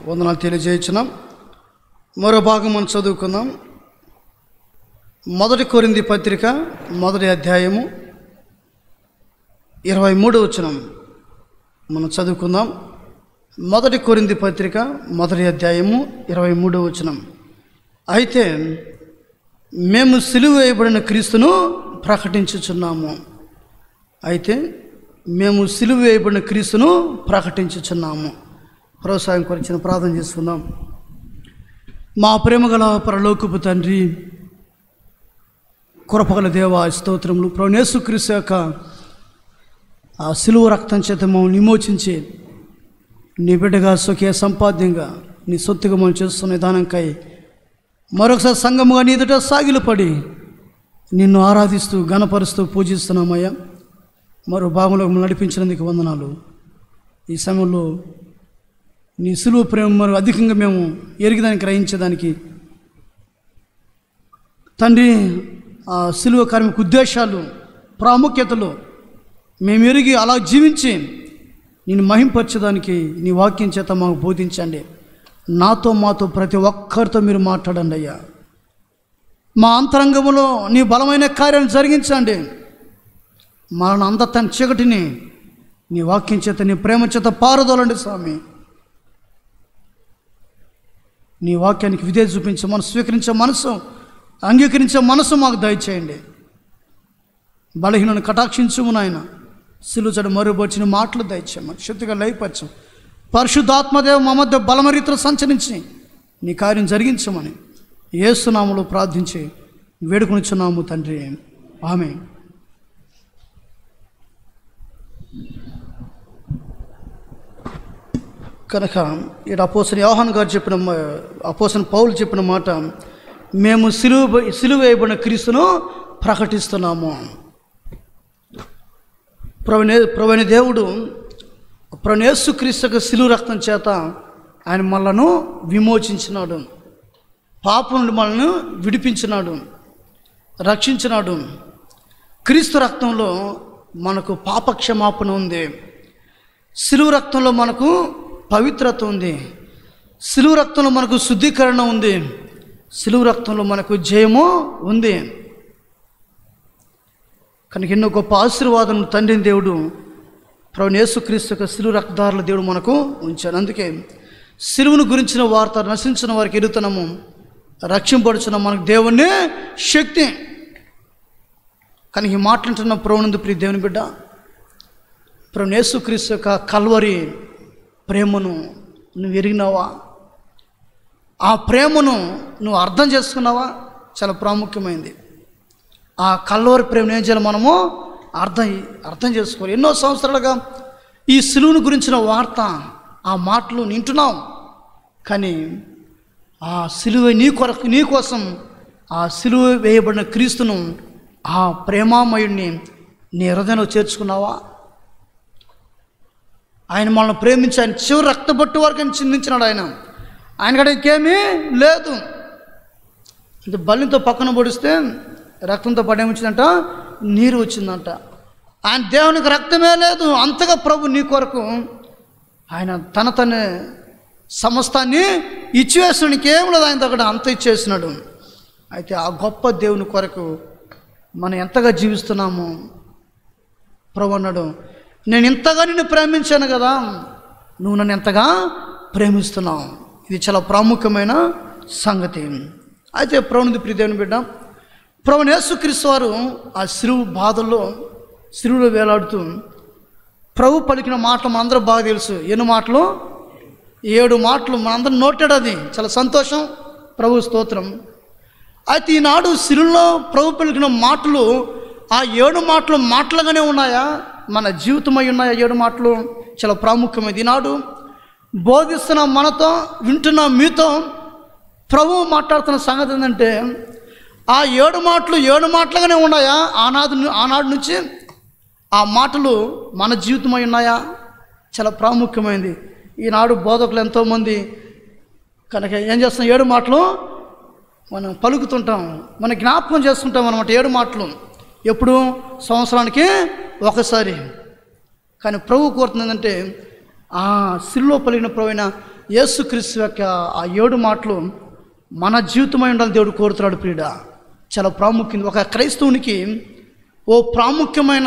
వందనాలు తెలియజేయించున్నాం మరో భాగం మనం చదువుకుందాం మొదటి కొరింది పత్రిక మొదటి అధ్యాయము ఇరవై మూడు వచనం మనం చదువుకుందాం మొదటి కొరింది పత్రిక మొదటి అధ్యాయము ఇరవై మూడో వచనం అయితే మేము సిలువ వేయబడిన క్రీస్తును ప్రకటించుచున్నాము అయితే మేము సిలువ వేయబడిన క్రీస్తును ప్రకటించుచున్నాము ప్రోత్సాహం కొరిచిన ప్రార్థన చేసుకుందాం మా ప్రేమగల పరలోకపు తండ్రి కురపగల దేవ స్తోత్రములు ప్రనేసు క్రీస్తు యొక్క ఆ సిలువ రక్తం చేత మమ్మల్ని విమోచించి నీ బిడ్డగా సుఖే సంపాద్యంగా నీ సొత్తుగా మనం చేస్తున్న విధానంకై మరొకసారి సంఘముగా నీ ఎదుట సాగిలపడి నిన్ను ఆరాధిస్తూ గణపరుస్తూ పూజిస్తున్నామయ్యా మరో భాగంలో మమ్మల్ని నడిపించినందుకు వందనాలు ఈ సమయంలో నీ సులువు ప్రేమ మరి అధికంగా మేము ఎరిగిదానికి గ్రహించేదానికి తండ్రి ఆ సిలువ కార్మిక ఉద్దేశాలు ప్రాముఖ్యతలు మేము ఎరిగి అలా జీవించి నేను మహింపరచడానికి నీ వాక్యం చేత మాకు బోధించండి నాతో మాతో ప్రతి ఒక్కరితో మీరు మాట్లాడండి అయ్యా మా అంతరంగంలో నీ బలమైన కార్యాన్ని జరిగించండి మన అంత తన చీకటిని నీ వాక్యం చేత నీ ప్రేమ చేత పారదోలండి స్వామి నీ వాక్యానికి విధేయ చూపించే మనసు స్వీకరించే మనసు అంగీకరించే మనసు మాకు దయచేయండి బలహీనను కటాక్షించుము నాయన సిలుచడు మరుబొచ్చిన మాటలు దయచేయమని శుద్ధిగా లయపరచం పరిశుద్ధాత్మదేవ మా మధ్య బలమరీతలు సంచరించి నీ కార్యం జరిగించమని ఏసునాములు ప్రార్థించి వేడుకొనిచున్నాము తండ్రి ఆమె కనుక ఇక్కడ అపోసన యోహాన్ గారు చెప్పిన మా- అపోసన పౌలు చెప్పిన మాట మేము సిలువ సిలువ వేయబడిన క్రీస్తును ప్రకటిస్తున్నాము ప్రవణే ప్రవణ దేవుడు ప్రవణేసు క్రీస్తుకు సిలువ రక్తం చేత ఆయన మనలను విమోచించినాడు పాపం నుండి మనల్ని విడిపించినాడు రక్షించినాడు క్రీస్తు రక్తంలో మనకు పాపక్షమాపణ ఉంది సిలువ రక్తంలో మనకు పవిత్రత ఉంది సిలువ రక్తంలో మనకు శుద్ధీకరణ ఉంది సిలువ రక్తంలో మనకు జయము ఉంది కనుక ఎన్నో గొప్ప ఆశీర్వాదం తండ్రిని దేవుడు ప్రభు యేసుక్రీస్తు యొక్క సిలువ రక్తదారుల దేవుడు మనకు ఉంచాడు అందుకే సిలువును గురించిన వార్త నశించిన వారికి ఎదుగుతున్నాము రక్షింపడుచున్న మనకు దేవుణ్ణి శక్తి కానీ ఈ మాట్లాడుతున్న ప్రభునందు ప్రియ దేవుని బిడ్డ ప్రభు యేసుక్రీస్తు యొక్క కల్వరి ప్రేమను నువ్వు ఎరిగినావా ఆ ప్రేమను నువ్వు అర్థం చేసుకున్నావా చాలా ప్రాముఖ్యమైనది ఆ కల్వరి ప్రేమను ఏం చేయాలి మనము అర్థం అర్థం చేసుకోవాలి ఎన్నో సంవత్సరాలుగా ఈ సిలువును గురించిన వార్త ఆ మాటలు వింటున్నాం కానీ ఆ సిలువ నీ కొరకు నీ కోసం ఆ సిలువ వేయబడిన క్రీస్తును ఆ ప్రేమామయుడిని నీ హృదయంలో చేర్చుకున్నావా ఆయన మనల్ని ప్రేమించి ఆయన చివరి రక్తబట్టు వరకు ఆయన చిందించినాడు ఆయన ఆయన కాడ ఇంకేమీ లేదు అంటే బల్లితో పక్కన పొడిస్తే రక్తంతో పడేమొచ్చిందంట నీరు వచ్చిందంట ఆయన దేవునికి రక్తమే లేదు అంతగా ప్రభు నీ కొరకు ఆయన తన తన సమస్తాన్ని ఇచ్చివేసినానికి ఏం లేదు ఆయన దగ్గర అంత ఇచ్చేసినాడు అయితే ఆ గొప్ప దేవుని కొరకు మనం ఎంతగా జీవిస్తున్నాము ప్రభు అన్నాడు నేను ఇంతగా నిన్ను ప్రేమించాను కదా నువ్వు నన్ను ఎంతగా ప్రేమిస్తున్నావు ఇది చాలా ప్రాముఖ్యమైన సంగతి అయితే ప్రభునిది ప్రియదేవుని బిడ్డ ప్రభు యేసుక్రీస్తు వారు ఆ సిరువు బాధల్లో సిరువులో వేలాడుతూ ప్రభు పలికిన మాటలు మనందరూ బాగా తెలుసు ఎన్ని మాటలు ఏడు మాటలు మనందరం నోటాడు అది చాలా సంతోషం ప్రభు స్తోత్రం అయితే ఈనాడు సిరుల్లో ప్రభు పలికిన మాటలు ఆ ఏడు మాటలు మాటలుగానే ఉన్నాయా మన జీవితమై ఉన్నాయా ఏడు మాటలు చాలా ప్రాముఖ్యమైనది ఈనాడు బోధిస్తున్న మనతో వింటున్న మీతో ప్రభువు మాట్లాడుతున్న సంగతి ఏంటంటే ఆ ఏడు మాటలు ఏడు మాటలుగానే ఉన్నాయా ఆనాడు ను- ఆనాడు నుంచి ఆ మాటలు మన జీవితమై ఉన్నాయా చాలా ప్రాముఖ్యమైనది ఈనాడు బోధకులు ఎంతోమంది కనుక ఏం చేస్తున్నాం ఏడు మాటలు మనం పలుకుతుంటాం మన జ్ఞాపకం చేసుకుంటాం అనమాట ఏడు మాటలు ఎప్పుడు సంవత్సరానికి ఒకసారి కానీ ప్రభు కోరుతుంది ఏంటంటే ఆ సిల్లో పలిగిన ప్రవైన యేసుక్రీస్తు యొక్క ఆ ఏడు మాటలు మన జీవితమై ఉండాలని దేవుడు కోరుతున్నాడు ప్రియుడ చాలా ప్రాముఖ్యం ఒక క్రైస్తవునికి ఓ ప్రాముఖ్యమైన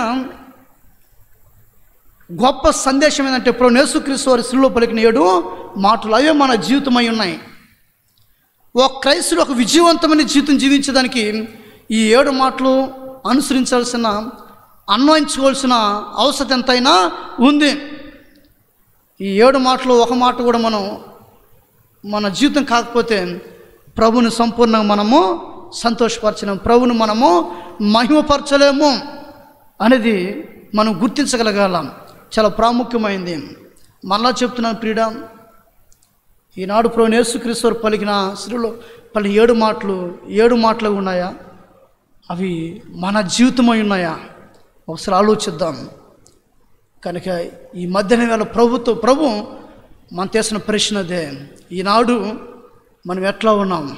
గొప్ప సందేశం ఏంటంటే ఇప్పుడు యేసుక్రీస్తు వారి శిలువలో పలికిన ఏడు మాటలు అవే మన జీవితమై ఉన్నాయి ఒక క్రైస్తుడు ఒక విజయవంతమైన జీవితం జీవించడానికి ఈ ఏడు మాటలు అనుసరించాల్సిన అన్వయించుకోవాల్సిన అవసరం ఎంతైనా ఉంది ఈ ఏడు మాటలు ఒక మాట కూడా మనం మన జీవితం కాకపోతే ప్రభుని సంపూర్ణంగా మనము సంతోషపరచలేము ప్రభుని మనము మహిమపరచలేము అనేది మనం గుర్తించగలగాలం చాలా ప్రాముఖ్యమైంది మళ్ళా చెప్తున్నాను ప్రియుడ ఈనాడు ప్రభు యేసుక్రీశ్వరు పలికిన స్త్రీలో పలు ఏడు మాటలు ఏడు మాటలు ఉన్నాయా అవి మన జీవితమై ఉన్నాయా ఒకసారి ఆలోచిద్దాం కనుక ఈ మధ్యాహ్న వేళ ప్రభుత్వ ప్రభు మన చేసిన ప్రశ్న అదే ఈనాడు మనం ఎట్లా ఉన్నాం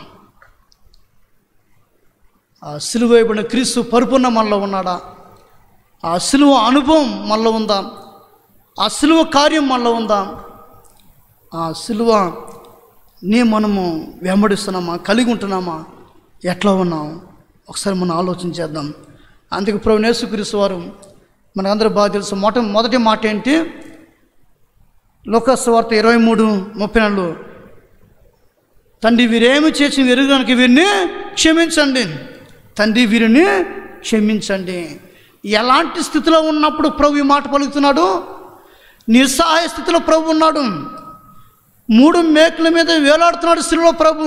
ఆ సిలువ వేయబడిన క్రీస్తు పరిపూర్ణ మనలో ఉన్నాడా ఆ సిలువ అనుభవం మనలో ఉందా ఆ సిలువ కార్యం మనలో ఉందా ఆ సిలువ నీ మనము వెంబడిస్తున్నామా కలిగి ఉంటున్నామా ఎట్లా ఉన్నాం ఒకసారి మనం ఆలోచన చేద్దాం అందుకే ప్రభు యేసుక్రీస్తు వారు మనకందరూ బాగా తెలుసు మొట మొదటి మాట ఏంటి లోకస్ వార్త ఇరవై మూడు ముప్పై నాలుగు తండ్రి వీరేమి చేసి ఎరుగడానికి వీరిని క్షమించండి తండ్రి వీరిని క్షమించండి ఎలాంటి స్థితిలో ఉన్నప్పుడు ప్రభు ఈ మాట పలుకుతున్నాడు నిస్సహాయ స్థితిలో ప్రభు ఉన్నాడు మూడు మేకుల మీద వేలాడుతున్నాడు శిలువ ప్రభు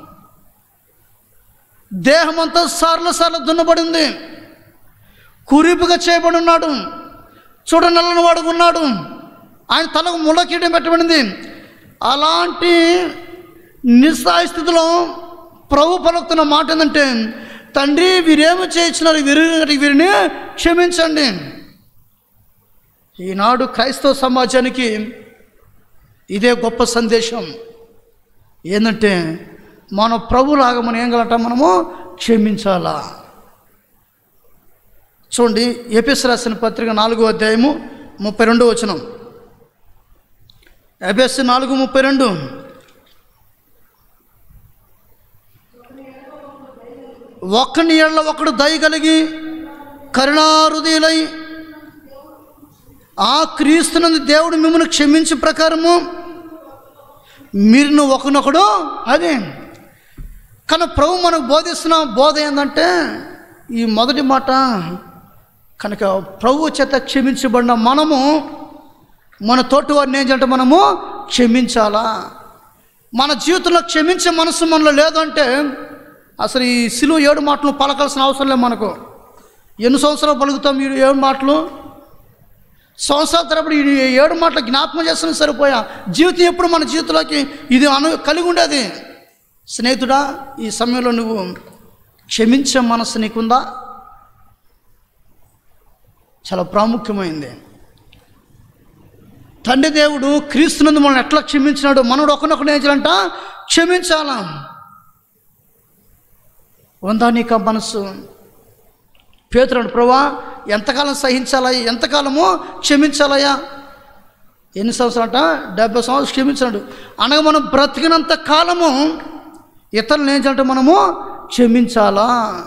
దేహం అంతా సార్లు సార్లు దున్నబడింది కురీపుగా చేయబడి ఉన్నాడు చూడ నల్లని వాడు ఉన్నాడు ఆయన తలకు ముళ్ళకీయడం పెట్టబడింది అలాంటి నిస్సాయ స్థితిలో ప్రభు పలుకుతున్న మాట ఏంటంటే తండ్రి వీరేమి చేయించినారు వీరి వీరిని క్షమించండి ఈనాడు క్రైస్తవ సమాజానికి ఇదే గొప్ప సందేశం ఏంటంటే మన ప్రభులాగా మనం ఏం కలంట మనము క్షమించాలా చూడండి ఎపిస్ రాసిన పత్రిక నాలుగో అధ్యాయము ముప్పై రెండో వచనం ఎపిఎస్ నాలుగు ముప్పై రెండు ఒక్కని ఏళ్ళ ఒకడు దయ కలిగి కరుణాహృదయులై ఆ క్రీస్తునందు దేవుడు మిమ్మల్ని క్షమించే ప్రకారము మీరు ఒకనొకడు అదే కానీ ప్రభు మనకు బోధిస్తున్న బోధ ఏంటంటే ఈ మొదటి మాట కనుక ప్రభు చేత క్షమించబడిన మనము మన తోటి వారిని ఏం చేయాలంటే మనము క్షమించాలా మన జీవితంలో క్షమించే మనసు మనలో లేదంటే అసలు ఈ సిలువ ఏడు మాటలు పలకాల్సిన అవసరం లేదు మనకు ఎన్ని సంవత్సరాలు పలుకుతాం ఈ ఏడు మాటలు సంవత్సరాల తరబడి ఈ ఏడు మాటలు జ్ఞాపకం చేస్తున్న సరిపోయా జీవితం ఎప్పుడు మన జీవితంలోకి ఇది అను కలిగి ఉండేది స్నేహితుడా ఈ సమయంలో నువ్వు క్షమించే మనసు నీకుందా చాలా ప్రాముఖ్యమైంది తండ్రి దేవుడు క్రీస్తునందు మనల్ని ఎట్లా క్షమించినాడు మనోడు ఒకనొకడు ఏం చేయాలంట క్షమించాలా ఉందా నీకు ఆ మనసు పేతురాడు ప్రభా ఎంతకాలం సహించాలా ఎంతకాలము క్షమించాలయ్యా ఎన్ని సంవత్సరాలట డెబ్బై సంవత్సరాలు క్షమించాడు అనగా మనం బ్రతికినంత కాలము ఇతరులను ఏం చేయాలంటే మనము క్షమించాలా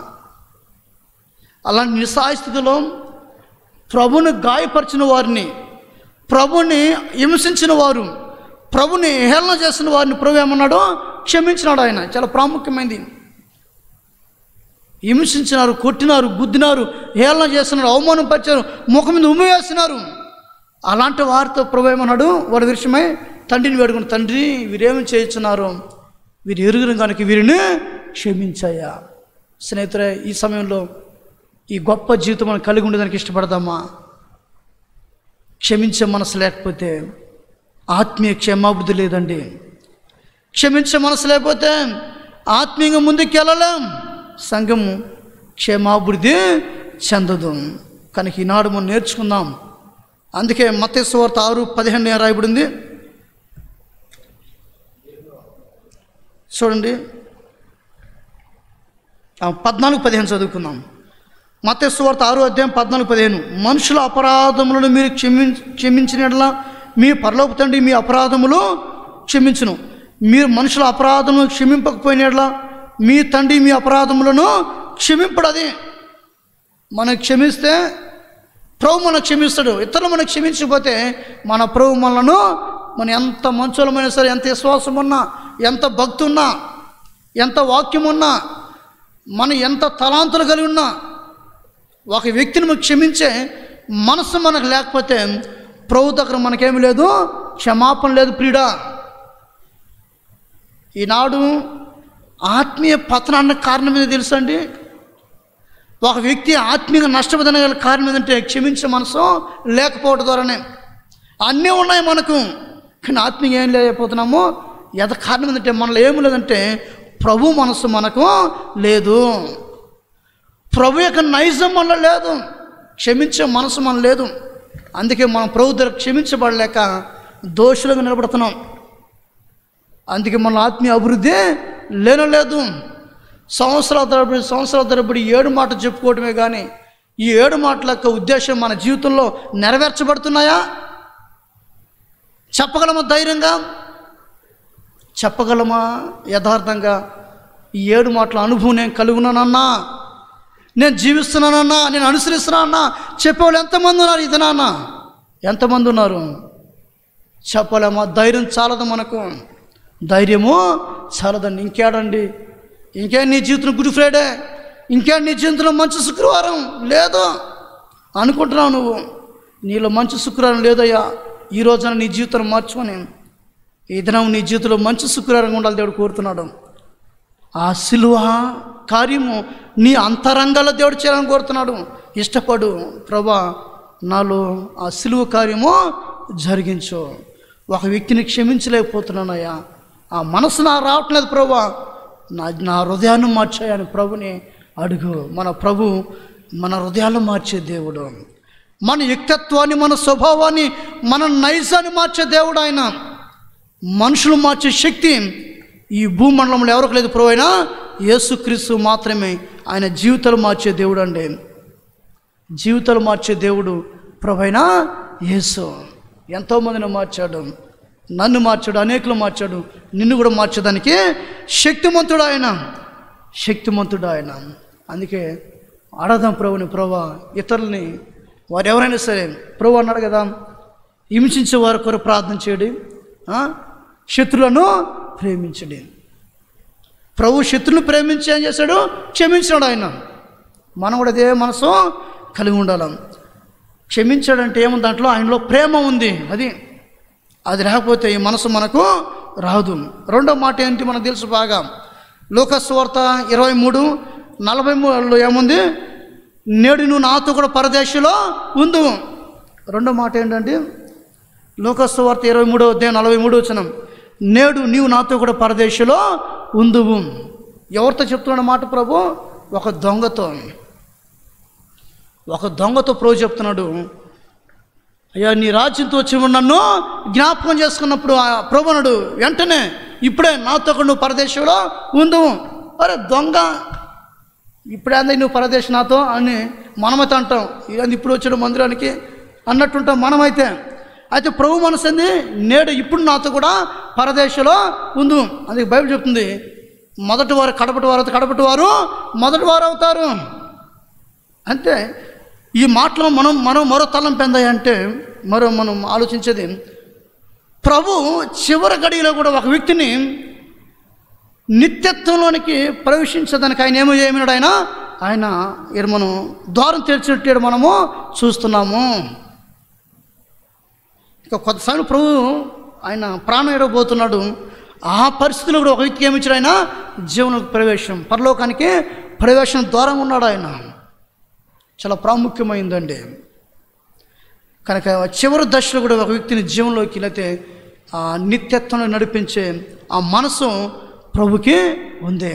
అలాంటి నిస్సాయ స్థితిలో ప్రభుని గాయపరిచిన వారిని ప్రభుని హింసించిన వారు ప్రభుని హేళన చేసిన వారిని ప్రభు ఏమన్నాడో క్షమించినాడు ఆయన చాలా ప్రాముఖ్యమైనది హింసించినారు కొట్టినారు గుద్దినారు హేళన చేస్తున్నారు అవమానపరిచారు ముఖం మీద ఉమ్మి వేస్తున్నారు అలాంటి వారితో ప్రభు ఏమన్నాడు వారి విషయమై తండ్రిని వేడుకుని తండ్రి వీరేమి చేయించున్నారు వీరు ఎరుగురు కనుక వీరిని క్షమించాయా స్నేహితురే ఈ సమయంలో ఈ గొప్ప జీవితం మనం కలిగి ఉండడానికి ఇష్టపడదామా క్షమించే మనసు లేకపోతే ఆత్మీయ క్షమాబుద్ధి లేదండి క్షమించే మనసు లేకపోతే ఆత్మీయంగా ముందుకు వెళ్ళలేం సంఘము క్షమాభివృద్ధి చెందదు కనుక ఈనాడు మనం నేర్చుకుందాం అందుకే మతేశ్వార్త ఆరు పదిహేను రాయబడింది చూడండి ఆ, పద్నాలుగు పదిహేను చదువుకుందాం మతేశ్వార్త ఆరు అధ్యాయం పద్నాలుగు పదిహేను మనుషుల అపరాధములను మీరు క్షమి క్షమించినట్లా మీ పరలోపు తండ్రి మీ అపరాధములు క్షమించును మీరు మనుషుల అపరాధములను క్షమింపకపోయినట్లా మీ తండ్రి మీ అపరాధములను క్షమింపడది మనం క్షమిస్తే ప్రభు మనం క్షమిస్తాడు ఇతరులు మనం క్షమించకపోతే మన ప్రభు మనలను మన ఎంత మంచులమైనా సరే ఎంత విశ్వాసం ఉన్నా ఎంత భక్తి ఉన్నా ఎంత వాక్యం ఉన్నా మనం ఎంత తలాంతులు కలిగి ఉన్నా ఒక వ్యక్తిని మనం క్షమించే మనసు మనకు లేకపోతే ప్రభు దగ్గర మనకేమి లేదు క్షమాపణ లేదు ప్రియుడా ఈనాడు ఆత్మీయ పతనానికి కారణం ఏదో తెలుసా అండి ఒక వ్యక్తి ఆత్మీయంగా నష్టపోదనగల కారణం ఏంటంటే క్షమించే మనసు లేకపోవడం ద్వారానే అన్నీ ఉన్నాయి మనకు కానీ ఆత్మీయంగా ఏం లేకపోతున్నాము ఎద కారణం ఏంటంటే మనలో ఏమి లేదంటే ప్రభు మనసు మనకు లేదు ప్రభు యొక్క నైజం మనలో లేదు క్షమించే మనసు మన లేదు అందుకే మనం ప్రభు దగ్గర క్షమించబడలేక దోషులుగా నిలబడుతున్నాం అందుకే మన ఆత్మీయ అభివృద్ధి లేనలేదు సంవత్సరాల తరబడి సంవత్సరాల తరబడి ఏడు మాటలు చెప్పుకోవటమే కానీ ఈ ఏడు మాటల యొక్క ఉద్దేశం మన జీవితంలో నెరవేర్చబడుతున్నాయా చెప్పగలమా ధైర్యంగా చెప్పగలమా యథార్థంగా ఈ ఏడు మాటల అనుభవం నేను కలుగున్నానన్నా నేను జీవిస్తున్నానన్నా నేను అనుసరిస్తున్నానన్నా చెప్పేవాళ్ళు ఎంతమంది ఉన్నారు ఇది నాన్న ఎంతమంది ఉన్నారు చెప్పలేమా ధైర్యం చాలదు మనకు ధైర్యము చాలదండి ఇంకేడండి ఇంకే నీ జీవితం గుడ్ ఫ్రైడే ఇంకే నీ జీవితంలో మంచి శుక్రవారం లేదు అనుకుంటున్నావు నువ్వు నీలో మంచి శుక్రవారం లేదయ్యా ఈ రోజున నీ జీవితాన్ని మార్చుకొని ఈ దినం నీ జీవితంలో మంచి శుక్రవారంగా ఉండాలి దేవుడు కోరుతున్నాడు ఆ సిలువ కార్యము నీ అంతరంగాల దేవుడు చేయాలని కోరుతున్నాడు ఇష్టపడు ప్రభా నాలో ఆ సిలువ కార్యము జరిగించు ఒక వ్యక్తిని క్షమించలేకపోతున్నానయ్యా ఆ మనసు నా రావట్లేదు ప్రభా నా నా హృదయాన్ని మార్చాయని ప్రభుని అడుగు మన ప్రభు మన హృదయాలు మార్చే దేవుడు మన వ్యక్తిత్వాన్ని మన స్వభావాన్ని మన నైజాన్ని మార్చే దేవుడు ఆయన మనుషులు మార్చే శక్తి ఈ భూమండలంలో ఎవరికి లేదు ప్రభు అయినా యేసుక్రీస్తు మాత్రమే ఆయన జీవితాలు మార్చే దేవుడు అండి జీవితాలు మార్చే దేవుడు ప్రభు అయినా యేసు ఎంతోమందిని మార్చాడు నన్ను మార్చాడు అనేకులు మార్చాడు నిన్ను కూడా మార్చడానికి శక్తిమంతుడు ఆయన శక్తిమంతుడు ఆయన అందుకే ఆడదాం ప్రభుని ప్రభా ఇతరులని వారు ఎవరైనా సరే ప్రభు అన్నాడు కదా హింసించే వారి కొరకు ప్రార్థన చేయడి ఆ? శత్రులను ప్రేమించడి ప్రభు శత్రులను ప్రేమించి ఏం చేశాడు క్షమించాడు ఆయన మనం కూడా అదే మనసు కలిగి ఉండాలి క్షమించాడంటే ఏముంది దాంట్లో ఆయనలో ప్రేమ ఉంది అది అది లేకపోతే ఈ మనసు మనకు రాదు రెండో మాట ఏంటి మనకు తెలుసు బాగా లోకస్వార్త ఇరవై మూడు నలభై మూడులో ఏముంది నేడు నువ్వు నాతో కూడా పరదేశంలో ఉందు రెండో మాట ఏంటంటే లోకస్వార్త ఇరవై మూడో అధ్యాయం నలభై మూడు వచ్చిన నేడు నీవు నాతో కూడా పరదేశంలో ఉందువు ఎవరితో చెప్తున్నాడు మాట ప్రభు ఒక దొంగతో ఒక దొంగతో ప్రభు చెప్తున్నాడు అయ్యా నీ రాజ్యంతో వచ్చి నన్ను జ్ఞాపకం చేసుకున్నప్పుడు ఆ ప్రభునుడు వెంటనే ఇప్పుడే నాతో కూడా నువ్వు పరదేశంలో ఉండు అరే దొంగ ఇప్పుడే అంది నువ్వు పరదేశం నాతో అని మనమైతే అంటాం ఇది ఇప్పుడు వచ్చాడు మందిరానికి అన్నట్టుంటాం మనమైతే అయితే ప్రభు మనసు ఏంది నేడు ఇప్పుడు నాతో కూడా పరదేశంలో ఉందు అందుకే బైబిల్ చెప్తుంది మొదటి వారు కడపటి వారు కడపటి వారు మొదటి వారు అవుతారు అంతే ఈ మాటలో మనం మనం మరో తలం పెందాయి అంటే మరో మనం ఆలోచించేది ప్రభు చివరి గడిలో కూడా ఒక వ్యక్తిని నిత్యత్వంలోనికి ప్రవేశించడానికి ఆయన ఏమో ఏమినాడు ఆయన ఆయన ఇక్కడ మనం ద్వారం తెరిచినట్టు మనము చూస్తున్నాము ఇక కొత్త సమయంలో ప్రభు ఆయన ప్రాణం ఎడబోతున్నాడు ఆ పరిస్థితిలో కూడా ఒక వ్యక్తికి ఏమి ఇచ్చాడు ఆయన జీవనకు ప్రవేశం పరలోకానికి ప్రవేశం ద్వారం ఉన్నాడు ఆయన చాలా ప్రాముఖ్యమైందండి కనుక చివరి దశలో కూడా ఒక వ్యక్తిని జీవంలోకి లేతే ఆ నిత్యత్వంలో నడిపించే ఆ మనసు ప్రభుకి ఉంది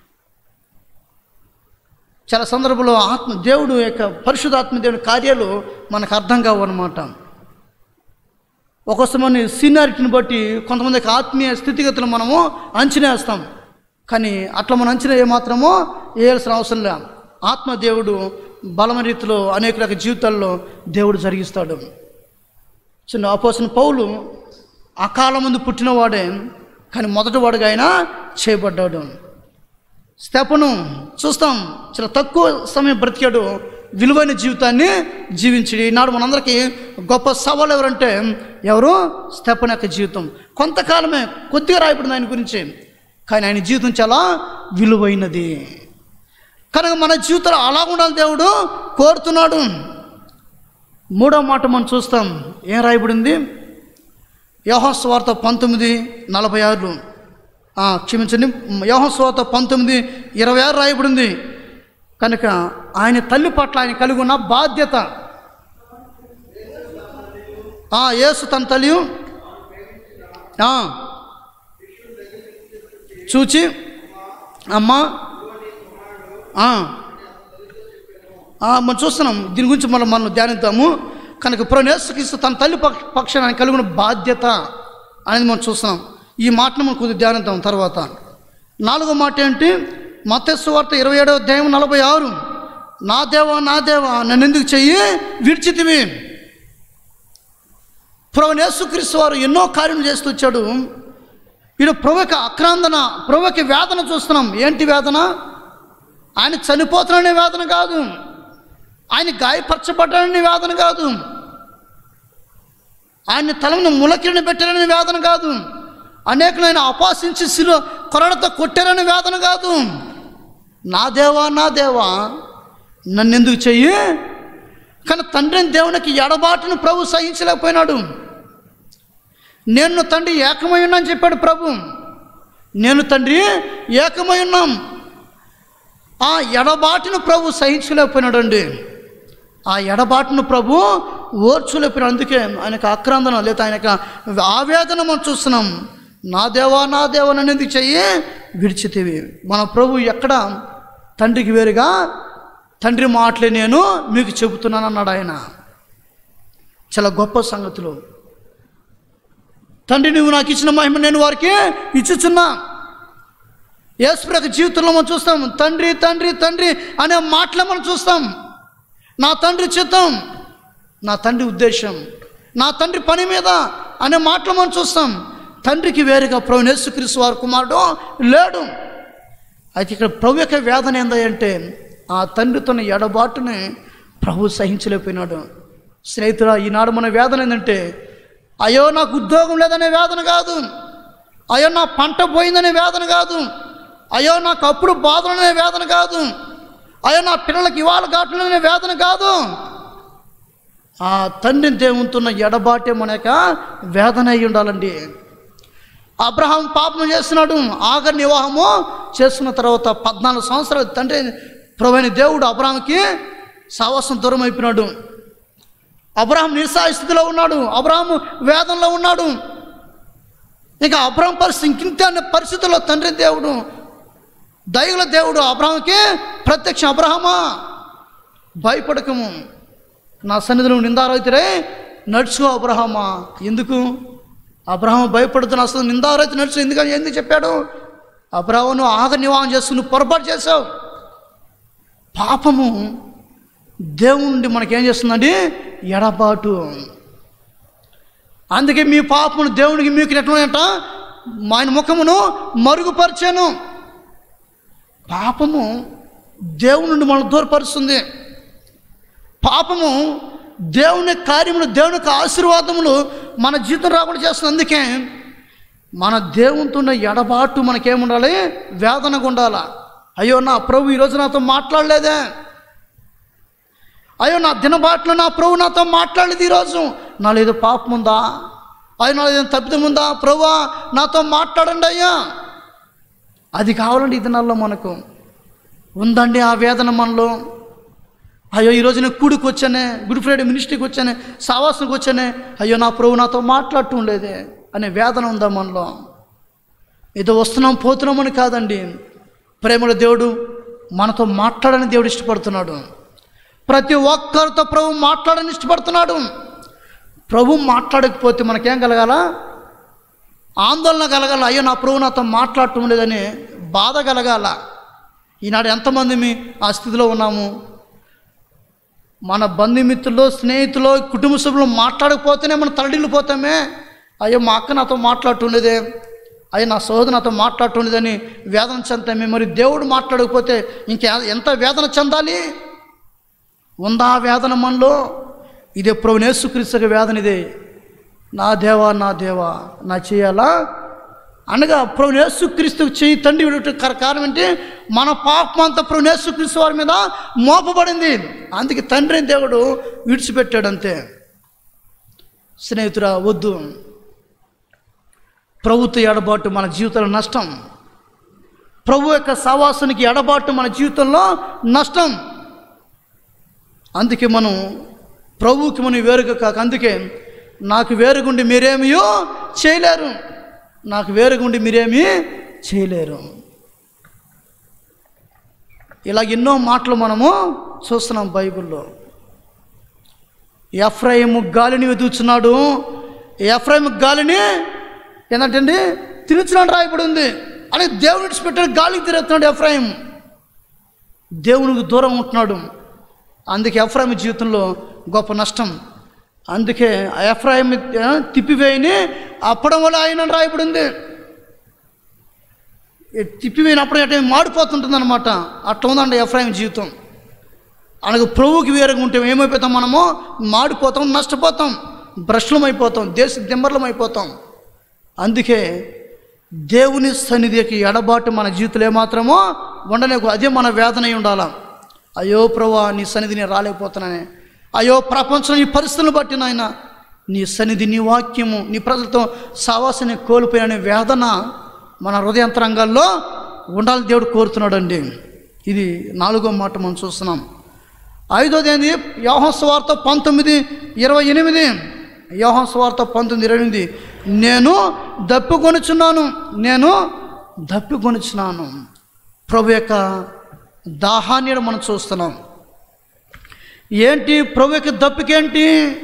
చాలా సందర్భంలో ఆత్మ దేవుడు యొక్క పరిశుధాత్మ దేవుని కార్యాలు మనకు అర్థం కావు అనమాట ఒక్కోసారి సీనియారిటీని బట్టి కొంతమందికి ఆత్మీయ స్థితిగతులు మనము అంచనా వేస్తాం కానీ అట్లా మనం అంచనా ఏమాత్రమో వేయాల్సిన అవసరం లే ఆత్మ దేవుడు బలమైన రీతిలో అనేక రకాల జీవితాల్లో దేవుడు జరిగిస్తాడు చిన్న అపోసిన పౌలు అకాల ముందు పుట్టినవాడే కానీ మొదటివాడుగా ఆయన చేయబడ్డాడు స్తెపను చూస్తాం చాలా తక్కువ సమయం బ్రతికాడు విలువైన జీవితాన్ని జీవించడు ఈనాడు మనందరికీ గొప్ప సవాలు ఎవరంటే ఎవరు స్తెపన్ యొక్క జీవితం కొంతకాలమే కొద్దిగా రాయబడింది ఆయన గురించి కానీ ఆయన జీవితం చాలా విలువైనది కనుక మన జీవితంలో అలా ఉండాలి దేవుడు కోరుతున్నాడు మూడో మాట మనం చూస్తాం ఏం రాయబడింది యోహస్వార్త పంతొమ్మిది నలభై ఆరు ఆ, క్షమించండి యోహస్వార్త పంతొమ్మిది ఇరవై ఆరు రాయబడింది కనుక ఆయన తల్లి పట్ల ఆయన కలిగి ఉన్న బాధ్యత ఆ, యేసు తన తల్లి ఆ, చూచి అమ్మా ఆ, ఆ, మనం చూస్తున్నాం దీని గురించి మనం మనం ధ్యానిద్దాము కనుక ప్రణేసుక్రీస్తు తన తల్లి పక్ష పక్షాన ఆయన కలిగిన బాధ్యత అనేది మనం చూస్తున్నాం ఈ మాటను మనం కొద్దిగా ధ్యానిద్దాం తర్వాత నాలుగో మాట ఏంటి మత్స్సు వార్త ఇరవై ఏడవ అధ్యాయం నలభై ఆరు నా దేవా నా దేవా నన్ను ఎందుకు చెయ్యి విడిచితివి ప్రవణేశ్వక్రీస్తు వారు ఎన్నో కార్యం చేస్తూ వచ్చాడు ఈడు ప్రవక అక్రాందన ప్రవక వేదన చూస్తున్నాం ఏంటి వేదన ఆయన చనిపోతున్నాడనే వేదన కాదు ఆయన గాయపరచబడ్డాడనే వేదన కాదు ఆయన తలను ములకిరిని పెట్టారనే వేదన కాదు అనేకులైన అపాసించి శిలు కొరడతో కొట్టారనే వేదన కాదు నా దేవా నా దేవా నన్ను ఎందుకు చెయ్యి కానీ తండ్రిని దేవునికి ఎడబాటును ప్రభు సహించలేకపోయినాడు నేను తండ్రి ఏకమై ఉన్నా అని చెప్పాడు ప్రభు నేను తండ్రి ఏకమై ఉన్నాం ఆ ఎడబాటును ప్రభు సహించలేకపోయినాడు అండి ఆ ఎడబాటును ప్రభు ఓర్చులేకపోయినాడు అందుకే ఆయనకు ఆక్రందన లేదా ఆయనకు ఆవేదన మనం చూస్తున్నాం నా దేవా నా దేవా నన్ను ఎందుకు చెయ్యి విడిచితివి మన ప్రభు ఎక్కడ తండ్రికి వేరుగా తండ్రి మాటలే నేను మీకు చెబుతున్నాను అన్నాడు ఆయన చాలా గొప్ప సంగతులు తండ్రి నువ్వు నాకు ఇచ్చిన మహిమ నేను వారికి ఇచ్చుచున్నా యేసుప్రక జీవితంలో మనం చూస్తాం తండ్రి తండ్రి తండ్రి అనే మాటలు మనం చూస్తాం నా తండ్రి చిత్తం నా తండ్రి ఉద్దేశం నా తండ్రి పని మీద అనే మాటలు మనం చూస్తాం తండ్రికి వేరుగా ప్రభు యేసుక్రీస్తు వారి కుమారుడు లేడు అయితే ఇక్కడ ప్రభు యొక్క వేదన ఏందంటే ఆ తండ్రితోని ఎడబాటుని ప్రభు సహించలేకపోయినాడు స్నేహితుడా ఈనాడు మన వేదన ఏంటంటే అయ్యో నాకు ఉద్యోగం లేదనే వేదన కాదు అయ్యో నా పంట పోయిందనే వేదన కాదు అయ్యో నాకు అప్పుడు బాధలనే వేదన కాదు అయ్యో నా పిల్లలకి ఇవాళ కావట్లేదనే వేదన కాదు ఆ తండ్రిని దేవుతున్న ఎడబాటే మన యొక్క వేదన అయి ఉండాలండి అబ్రహాం పాపం చేస్తున్నాడు ఆఖరి వివాహము చేసుకున్న తర్వాత పద్నాలుగు సంవత్సరాలు తండ్రి ప్రభుని దేవుడు అబ్రహాంకి సావాసం దూరం అయిపోయినాడు అబ్రహాం నిస్సాయ స్థితిలో ఉన్నాడు అబ్రహాం వేదనలో ఉన్నాడు ఇంకా అబ్రహాం పరిస్థితి ఇంకింత అనే పరిస్థితుల్లో తండ్రి దేవుడు దైవుల దేవుడు అబ్రహాంకి ప్రత్యక్ష అబ్రహమా భయపడకము నా సన్నిధిలో నిందారైతురే నడుచుకో అబ్రహమా ఎందుకు అబ్రహం భయపడుతున్న అసలు నిందారైతే నడుచు ఎందుకని ఎందుకు చెప్పాడు అబ్రహం నువ్వు ఆగ నివాహం చేస్తూ నువ్వు పొరపాటు చేసావు పాపము దేవుడి మనకేం చేస్తుందండి ఎడబాటు అందుకే మీ పాపమును దేవునికి మీకు ఎట్లంట ఆయన ముఖమును మరుగుపరిచాను పాపము దేవుని నుండి మనం దూరపరుస్తుంది పాపము దేవుని కార్యములు దేవుని యొక్క ఆశీర్వాదములు మన జీవితం రాకుండా చేస్తుంది అందుకే మన దేవునితో ఉన్న ఎడబాటు మనకేముండాలి వేదనగా ఉండాలా అయ్యో నా ప్రభు ఈరోజు నాతో మాట్లాడలేదే అయ్యో నా దినబాట్లో నా ప్రభు నాతో మాట్లాడలేదు ఈరోజు నాలో ఏదో పాపం ఉందా అయ్యో నాలో ఏదో తప్పిదం ఉందా ప్రభువా నాతో మాట్లాడండి అయ్యా అది కావాలండి ఈ దినాల్లో మనకు ఉందండి ఆ వేదన మనలో అయ్యో ఈరోజు నేను కూడికి వచ్చానే గుడ్ ఫ్రైడే మినిస్ట్రీకి వచ్చానే సావాసనకు వచ్చానే అయ్యో నా ప్రభు నాతో మాట్లాడటం లేదే అనే వేదన ఉందా మనలో ఏదో వస్తున్నాం పోతున్నామని కాదండి ప్రేమల దేవుడు మనతో మాట్లాడని దేవుడు ఇష్టపడుతున్నాడు ప్రతి ఒక్కరితో ప్రభు మాట్లాడని ఇష్టపడుతున్నాడు ప్రభు మాట్లాడకపోతే మనకేం కలగాల ఆందోళన కలగాల అయ్యో నా ప్రభు నాతో మాట్లాడటం లేదని బాధ కలగాల ఈనాడు ఎంతమంది మీ ఆ స్థితిలో ఉన్నాము మన బంధుమిత్రులు స్నేహితులు కుటుంబ సభ్యులు మాట్లాడకపోతేనే మనం తలడిల్లిపోతామే అయ్యో మా అక్క నాతో మాట్లాడుతుండేదే అయ్యో నా సోదరు నాతో మాట్లాడుతుండేదని వేదన చెందామే మరి దేవుడు మాట్లాడకపోతే ఇంకే ఎంత వేదన చెందాలి ఉందా వేదన మనలో ఇదే ప్రభునేసుక్రీస్తుకి వేదన ఇదే నా దేవా నా దేవా నా చేయాలా అనగా ప్రభునేసుక్రీస్తుకు చేయి తండ్రి విడుట కారణం ఏంటి మన పాపం అంతా ప్రభునేసుక్రీస్తు వారి మీద మోపబడింది అందుకే తండ్రి దేవుడు విడిచిపెట్టాడు అంతే స్నేహితురా వద్దు ప్రభుత్వ ఎడబాటు మన జీవితంలో నష్టం ప్రభు యొక్క సవాసానికి ఎడబాటు మన జీవితంలో నష్టం అందుకే మనం ప్రభువుకి మనం వేరుగా కాక అందుకే నాకు వేరుగుండి మీరేమియో చేయలేరు నాకు వేరుగుండి మీరేమీ చేయలేరు ఇలా ఎన్నో మాటలు మనము చూస్తున్నాం బైబిల్లో ఎఫ్రాయిము గాలిని వెతుకుతున్నాడు ఎఫ్రాయిము గాలిని ఏంటంటే తిరుగుతున్నాడు రాయబడి ఉంది అని దేవుని విడిచిపెట్టాడు గాలికి తిరుగుతున్నాడు ఎఫ్రాయిం దేవునికి దూరం ఉంటున్నాడు అందుకే ఎఫ్రాయిం జీవితంలో గొప్ప నష్టం అందుకే ఆ ఎఫ్రాయిం ఆ, తిప్పివేయని అప్పడం వల్ల ఆయన రాయబడి ఉంది ఈ తిప్పివేయినప్పుడు అంటే మాడిపోతుంటుంది అనమాట అట్లా ఉందండి ఎఫ్రాయిం జీవితం అనగా ప్రభువుకి వేరుగా ఉంటే ఏమైపోతాం మనము మాడిపోతాం నష్టపోతాం భ్రష్లం అయిపోతాం దేశ దింబర్లం అయిపోతాం అందుకే దేవుని సన్నిధికి ఎడబాటు మన జీవితంలో ఏమాత్రమో ఉండలేకు అదే మన వేదన అయి ఉండాల అయ్యో ప్రభా నీ సన్నిధి నేను రాలేకపోతున్నానే అయ్యో ప్రపంచం ఈ పరిస్థితులను బట్టి నాయన నీ సన్నిధి నీ వాక్యము నీ ప్రజలతో సావాసాన్ని కోల్పోయిన వేదన మన హృదయంతరంగాల్లో ఉండాలని దేవుడు కోరుతున్నాడండి ఇది నాలుగో మాట మనం చూస్తున్నాం ఐదోది ఏంది యోహన్ స్వార్త పంతొమ్మిది ఇరవై ఎనిమిది యోహన్ స్వార్త పంతొమ్మిది ఇరవై ఎనిమిది నేను దప్పికొనుచున్నాను నేను దప్పికొనుచున్నాను ప్రభు యొక్క దాహాన్ని ఈడ మనం చూస్తున్నాం ఏంటి ప్రభు యొక్క దప్పికేంటి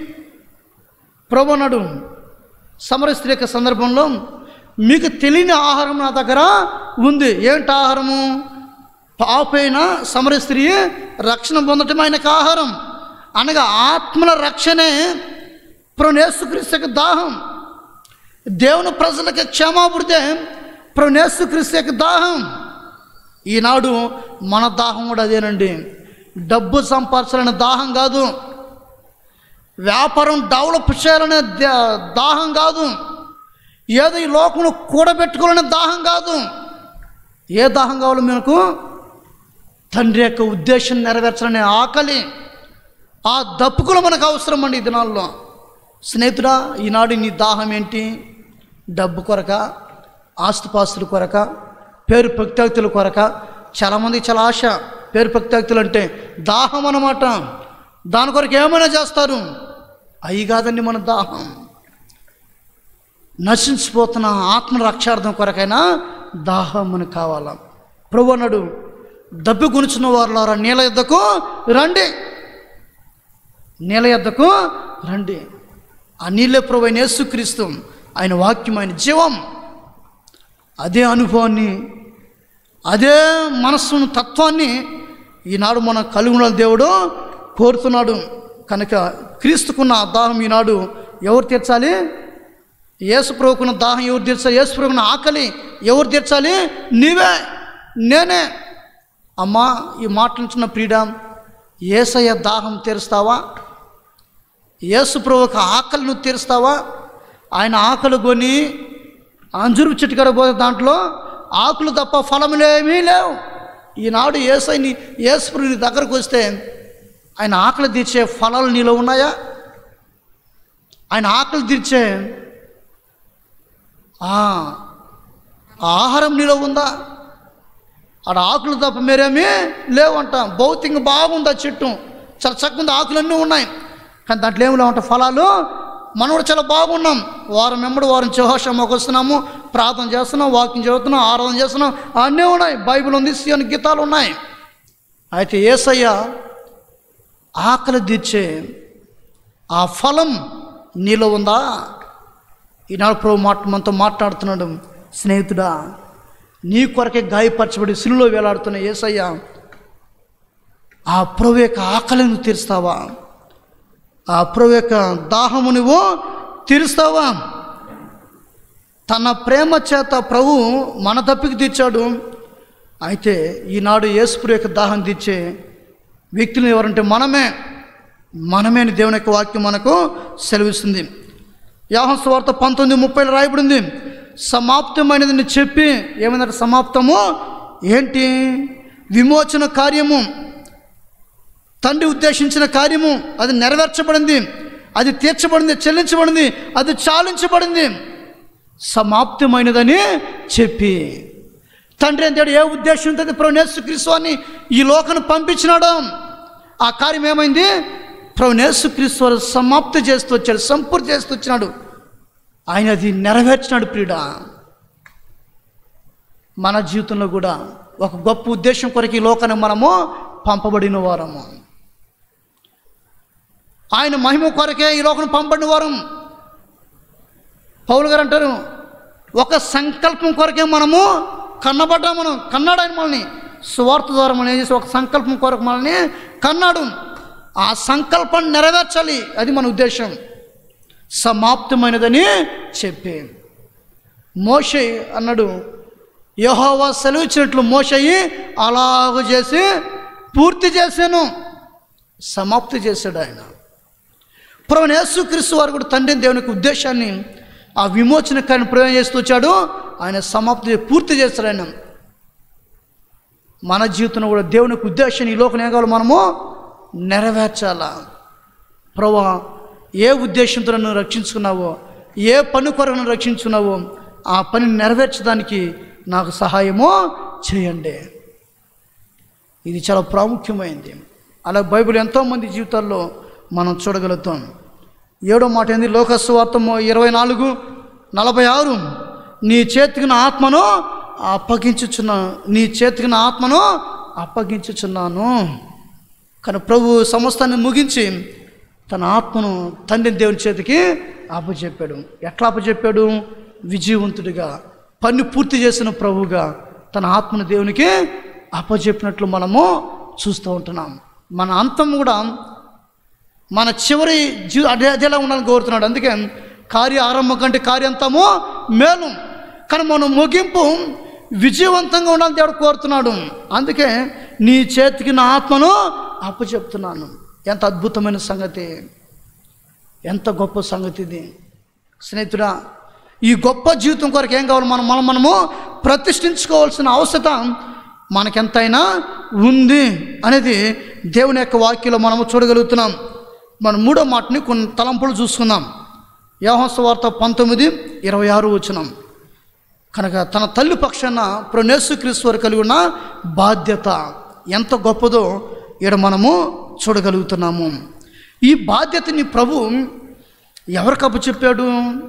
ప్రభు అన్నాడు సమర స్త్రీ యొక్క సందర్భంలో మీకు తెలియని ఆహారం నా దగ్గర ఉంది ఏంటి ఆహారము పాపైన సమర స్త్రీ రక్షణ పొందటం ఆయనకు ఆహారం అనగా ఆత్మల రక్షణే ప్రనేసుక్రీస్తు యొక్క దాహం దేవుని ప్రజలకు క్షమాపుడితే ప్రనేసుక్రీస్తు యొక్క దాహం ఈనాడు మన దాహం కూడా అదేనండి డబ్బు సంపాదించాలనే దాహం కాదు వ్యాపారం డెవలప్ చేయాలనే దా- దాహం కాదు ఏదో ఈ లోకంలో కూడబెట్టుకోవాలనే దాహం కాదు ఏ దాహం కావాలో మనకు తండ్రి యొక్క ఉద్దేశం నెరవేర్చాలనే ఆకలి ఆ దప్పుకులు మనకు అవసరం అండి ఈ దినాల్లో స్నేహితుడా ఈనాడు నీ దాహం ఏంటి డబ్బు కొరక ఆస్తిపాస్తుల కొరక పేరు ప్రత్యక్తుల కొరక చాలామంది చాలా ఆశ పేరు ప్రత్యక్తులు అంటే దాహం అన్నమాట దాని కొరకు ఏమైనా చేస్తారు అయి కాదండి మన దాహం నశించిపోతున్న ఆత్మ రక్షార్థం కొరకైనా దాహం మనకు కావాలా ప్రభు అన్నాడు దబ్బి గునిచిన వారులారా నీళ్ళ యొద్దకు రండి నీళ్ళ యొద్దకు రండి ఆ నీళ్ళే ప్రభు అయిన యేసుక్రీస్తు ఆయన వాక్యం ఆయన జీవం అదే అనుభవాన్ని అదే మనస్సును తత్వాన్ని ఈనాడు మన కలిగి ఉన్న దేవుడు కోరుతున్నాడు కనుక క్రీస్తుకున్న ఆ దాహం ఈనాడు ఎవరు తీర్చాలి యేసు ప్రభుకున్న దాహం ఎవరు తీర్చాలి యేసు ప్రభుకున్న ఆకలి ఎవరు తీర్చాలి నీవే నేనే అమ్మా ఈ మాటలుంటున్న ప్రీడ ఏసయ్య దాహం తీరుస్తావా యేసు ప్రభుకు ఆకలి నువ్వు తీరుస్తావా ఆయన ఆకలి కొని అంజురు చిటికర పోతే దాంట్లో ఆకులు తప్ప ఫలములేమీ లేవు ఈనాడు ఏసైని యేసుప్రభు నీ దగ్గరకు వస్తే ఆయన ఆకలి తీర్చే ఫలాలు నీలో ఉన్నాయా ఆయన ఆకలి తీర్చే ఆ, ఆహారం నీలో ఉందా ఆడ ఆకులు తప్ప మీరేమీ లేవంట భౌతికంగా బాగుంది ఆ చెట్టు చాలా చక్కగా ఆకులన్నీ ఉన్నాయి కానీ దాంట్లో ఏమి లేవంట ఫలాలు మనం కూడా చాలా బాగున్నాం వారం వెంబడి వారం చిహోషమ్మకు వస్తున్నాము ప్రార్థన చేస్తున్నాం వాకింగ్ చదువుతున్నాం ఆరాధన చేస్తున్నాం అన్నీ ఉన్నాయి బైబిల్ ఉంది సియోని గీతాలు ఉన్నాయి అయితే ఏసయ్య ఆకలి తీర్చే ఆ ఫలం నీలో ఉందా ఈనాడు ప్రభు మాట మనతో మాట్లాడుతున్నాడు స్నేహితుడా నీ కొరకే గాయపరచబడి సిలులో వేలాడుతున్న ఏసయ్య ఆ ప్రభు యొక్క ఆకలిని నువ్వు తీరుస్తావా ఆ ప్రభు యొక్క దాహము నువ్వు తీరుస్తావా తన ప్రేమ చేత ప్రభు మన తప్పికి తీర్చాడు అయితే ఈనాడు యేసుప్రు యొక్క దాహం తీర్చే వ్యక్తులు ఎవరంటే మనమే మనమే అని దేవుని యొక్క వాక్యం మనకు సెలవిస్తుంది యాహస్ వార్త పంతొమ్మిది ముప్పైలో రాయబడింది సమాప్తమైనదని చెప్పి ఏమైందంటే సమాప్తము ఏంటి విమోచన కార్యము తండ్రి ఉద్దేశించిన కార్యము అది నెరవేర్చబడింది అది తీర్చబడింది చెల్లించబడింది అది చాలించబడింది సమాప్తమైనదని చెప్పి తండ్రి అంటాడు ఏ ఉద్దేశంతో ప్రవణేశ్వ క్రీస్తువాన్ని ఈ లోకను పంపించినాడు ఆ కార్యం ఏమైంది ప్రవణేశ్వ క్రీస్తు సమాప్తి చేస్తూ వచ్చాడు సంపూర్తి చేస్తూ వచ్చినాడు ఆయన అది నెరవేర్చినాడు ప్రియుడా మన జీవితంలో కూడా ఒక గొప్ప ఉద్దేశం కొరకు ఈ లోకాన్ని మనము పంపబడిన వారము ఆయన మహిమ కొరకే ఈ లోకం పంపబడిన వారం పౌలు గారు అంటారు ఒక సంకల్పం కొరకే మనము కన్నబడ్డాం మనం కన్నాడు ఆయన మనల్ని సువార్త ద్వారా మనం ఏం చేసి ఒక సంకల్పం కొరకు మనల్ని కన్నాడు ఆ సంకల్పాన్ని నెరవేర్చాలి అది మన ఉద్దేశం సమాప్తమైనదని చెప్పి మోషే అన్నాడు యహోవా సెలవిచ్చినట్లు మోషయి అలాగ చేసి పూర్తి చేశాను సమాప్తి చేశాడు ఆయన ప్రభు యేసుక్రీస్తు వారు కూడా తండ్రి దేవునికి ఉద్దేశాన్ని ఆ విమోచన కార్యం ప్రయోగం చేస్తూ వచ్చాడు ఆయన సమాప్తి చే- పూర్తి చేస్తాడు ఆయన మన జీవితంలో కూడా దేవునికి ఉద్దేశాన్ని ఈ లోకం ఏం కావాలి మనము నెరవేర్చాలా ప్రభా ఏ ఉద్దేశంతో నన్ను రక్షించుకున్నావో ఏ పని కొరకు నన్ను రక్షించుకున్నావో ఆ పని నెరవేర్చడానికి నాకు సహాయము చేయండి ఇది చాలా ప్రాముఖ్యమైనది అలా బైబిల్ ఎంతోమంది జీవితాల్లో మనం చూడగలుగుతాం ఏడో మాట ఏంది లోకస్వార్థం ఇరవై నాలుగు నలభై ఆరు నీ చేతికి నా ఆత్మను అప్పగించుచున్నాను నీ చేతికి నా ఆత్మను అప్పగించుచున్నాను కానీ ప్రభు సమస్తాన్ని ముగించి తన ఆత్మను తండ్రి దేవుని చేతికి అప్పచెప్పాడు ఎట్లా అప్పచెప్పాడు విజయవంతుడిగా పని పూర్తి చేసిన ప్రభువుగా తన ఆత్మను దేవునికి అప్పచెప్పినట్లు మనము చూస్తూ ఉంటున్నాం మన అంతం కూడా మన చివరి జీ అదే అదేలా ఉండాలని కోరుతున్నాడు అందుకే కార్య ఆరంభం కంటే కార్యంతము మేలు కానీ మన ముగింపు విజయవంతంగా ఉండాలని దేవుడు కోరుతున్నాడు అందుకే నీ చేతికి నా ఆత్మను అప్పచెప్తున్నాను ఎంత అద్భుతమైన సంగతి ఎంత గొప్ప సంగతి ఇది స్నేహితుడా ఈ గొప్ప జీవితం కొరకు ఏం కావాలి మనం మనం మనము ప్రతిష్ఠించుకోవాల్సిన అవసరత మనకెంతైనా ఉంది అనేది దేవుని యొక్క వాక్యంలో మనము చూడగలుగుతున్నాం మన మూడో మాటని కొన్ని తలంపులు చూసుకుందాం యోహస్ వార్త పంతొమ్మిది ఇరవై ఆరు వచ్చినాం కనుక తన తల్లి పక్షాన ప్రనేసుక్రీస్తు వారు కలిగి ఉన్న బాధ్యత ఎంత గొప్పదో ఇక్కడ మనము చూడగలుగుతున్నాము ఈ బాధ్యతని ప్రభు ఎవరికి అప్పచెప్పాడు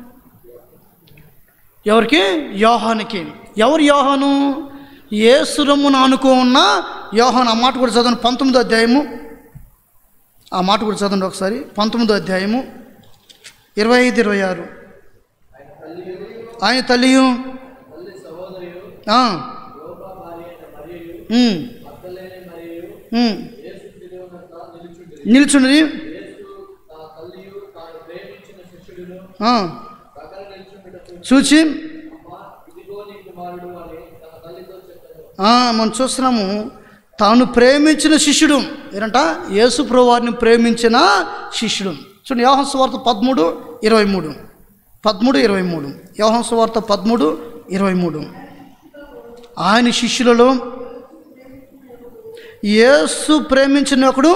ఎవరికి యోహానికి ఎవరు యోహాను ఏసురమ్మును అనుకో ఉన్న యోహాను ఆ మాట కూడా చదవండి పంతొమ్మిదో అధ్యాయము ఆ మాట కూడా చదవండి ఒకసారి పంతొమ్మిదో అధ్యాయము ఇరవై ఐదు ఇరవై ఆరు ఆయన తల్లియు ఆ. ఉమ్. ఉమ్. నిల్చుండి ఆ. చూచి ఆ, మనం చూస్తున్నాము తాను ప్రేమించిన శిష్యుడు ఏంటంట యేసు వారిని ప్రేమించిన శిష్యుడు చూడండి యోహన్ సువార్త పదమూడు ఇరవై మూడు పదమూడు ఇరవై మూడు యోహన్ సువార్త పదమూడు ఇరవై మూడు ఆయన శిష్యులలో యేసు ప్రేమించిన ఒకడు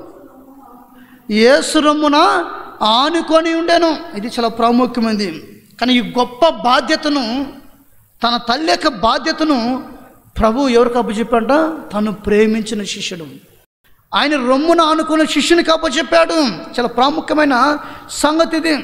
యేసు రొమ్మున ఆనుకొని ఉండేను ఇది చాలా ప్రాముఖ్యమైనది కానీ ఈ గొప్ప బాధ్యతను తన తల్లి యొక్క బాధ్యతను ప్రభు ఎవరికి అప్పచెప్పాడ తను ప్రేమించిన శిష్యుడు ఆయన రొమ్మున ఆనుకున్న శిష్యునికి అప్పచెప్పాడు చాలా ప్రాముఖ్యమైన సంగతి ఇది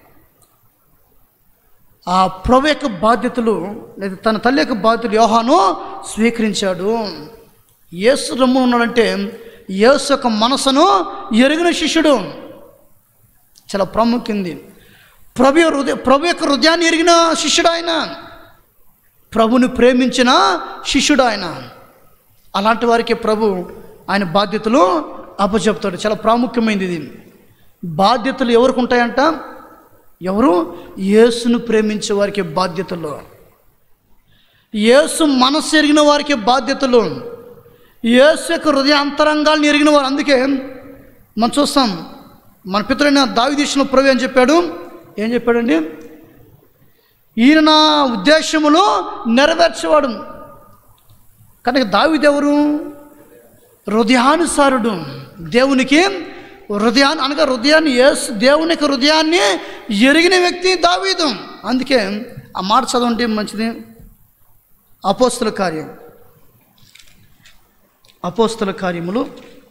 ఆ ప్రభు యొక్క బాధ్యతలు లేదా తన తల్లి యొక్క బాధ్యతలు యోహాను స్వీకరించాడు యేసు రమ్ము ఉన్నాడంటే యేసు యొక్క మనసును ఎరిగిన శిష్యుడు చాలా ప్రాముఖ్యంది ప్రభు హృదయ ప్రభు యొక్క హృదయాన్ని ఎరిగిన శిష్యుడు ఆయన ప్రభుని ప్రేమించిన శిష్యుడు ఆయన అలాంటి వారికి ప్రభు ఆయన బాధ్యతలు అప్పచెప్తాడు చాలా ప్రాముఖ్యమైనది ఇది బాధ్యతలు ఎవరికి ఉంటాయంట ఎవరు యేసును ప్రేమించే వారికి బాధ్యతలు యేసు మనస్సు ఎరిగిన వారికి బాధ్యతలు యేసు యొక్క హృదయ అంతరంగాలను ఎరిగిన వారు అందుకే మనం చూస్తాం మన పితరైన దావిదీశను ప్రభు ఏం చెప్పాడు ఏం చెప్పాడండి ఈయన నా ఉద్దేశములో నెరవేర్చేవాడు కనుక దావిదెవరు హృదయానుసారుడు దేవునికి హృదయాన్ని అనగా హృదయాన్ని యేసు దేవుని యొక్క హృదయాన్ని ఎరిగిన వ్యక్తి దావీదు అందుకే ఆ మాట చదవండి మంచిది అపోస్తుల కార్యం అపోస్తుల కార్యములు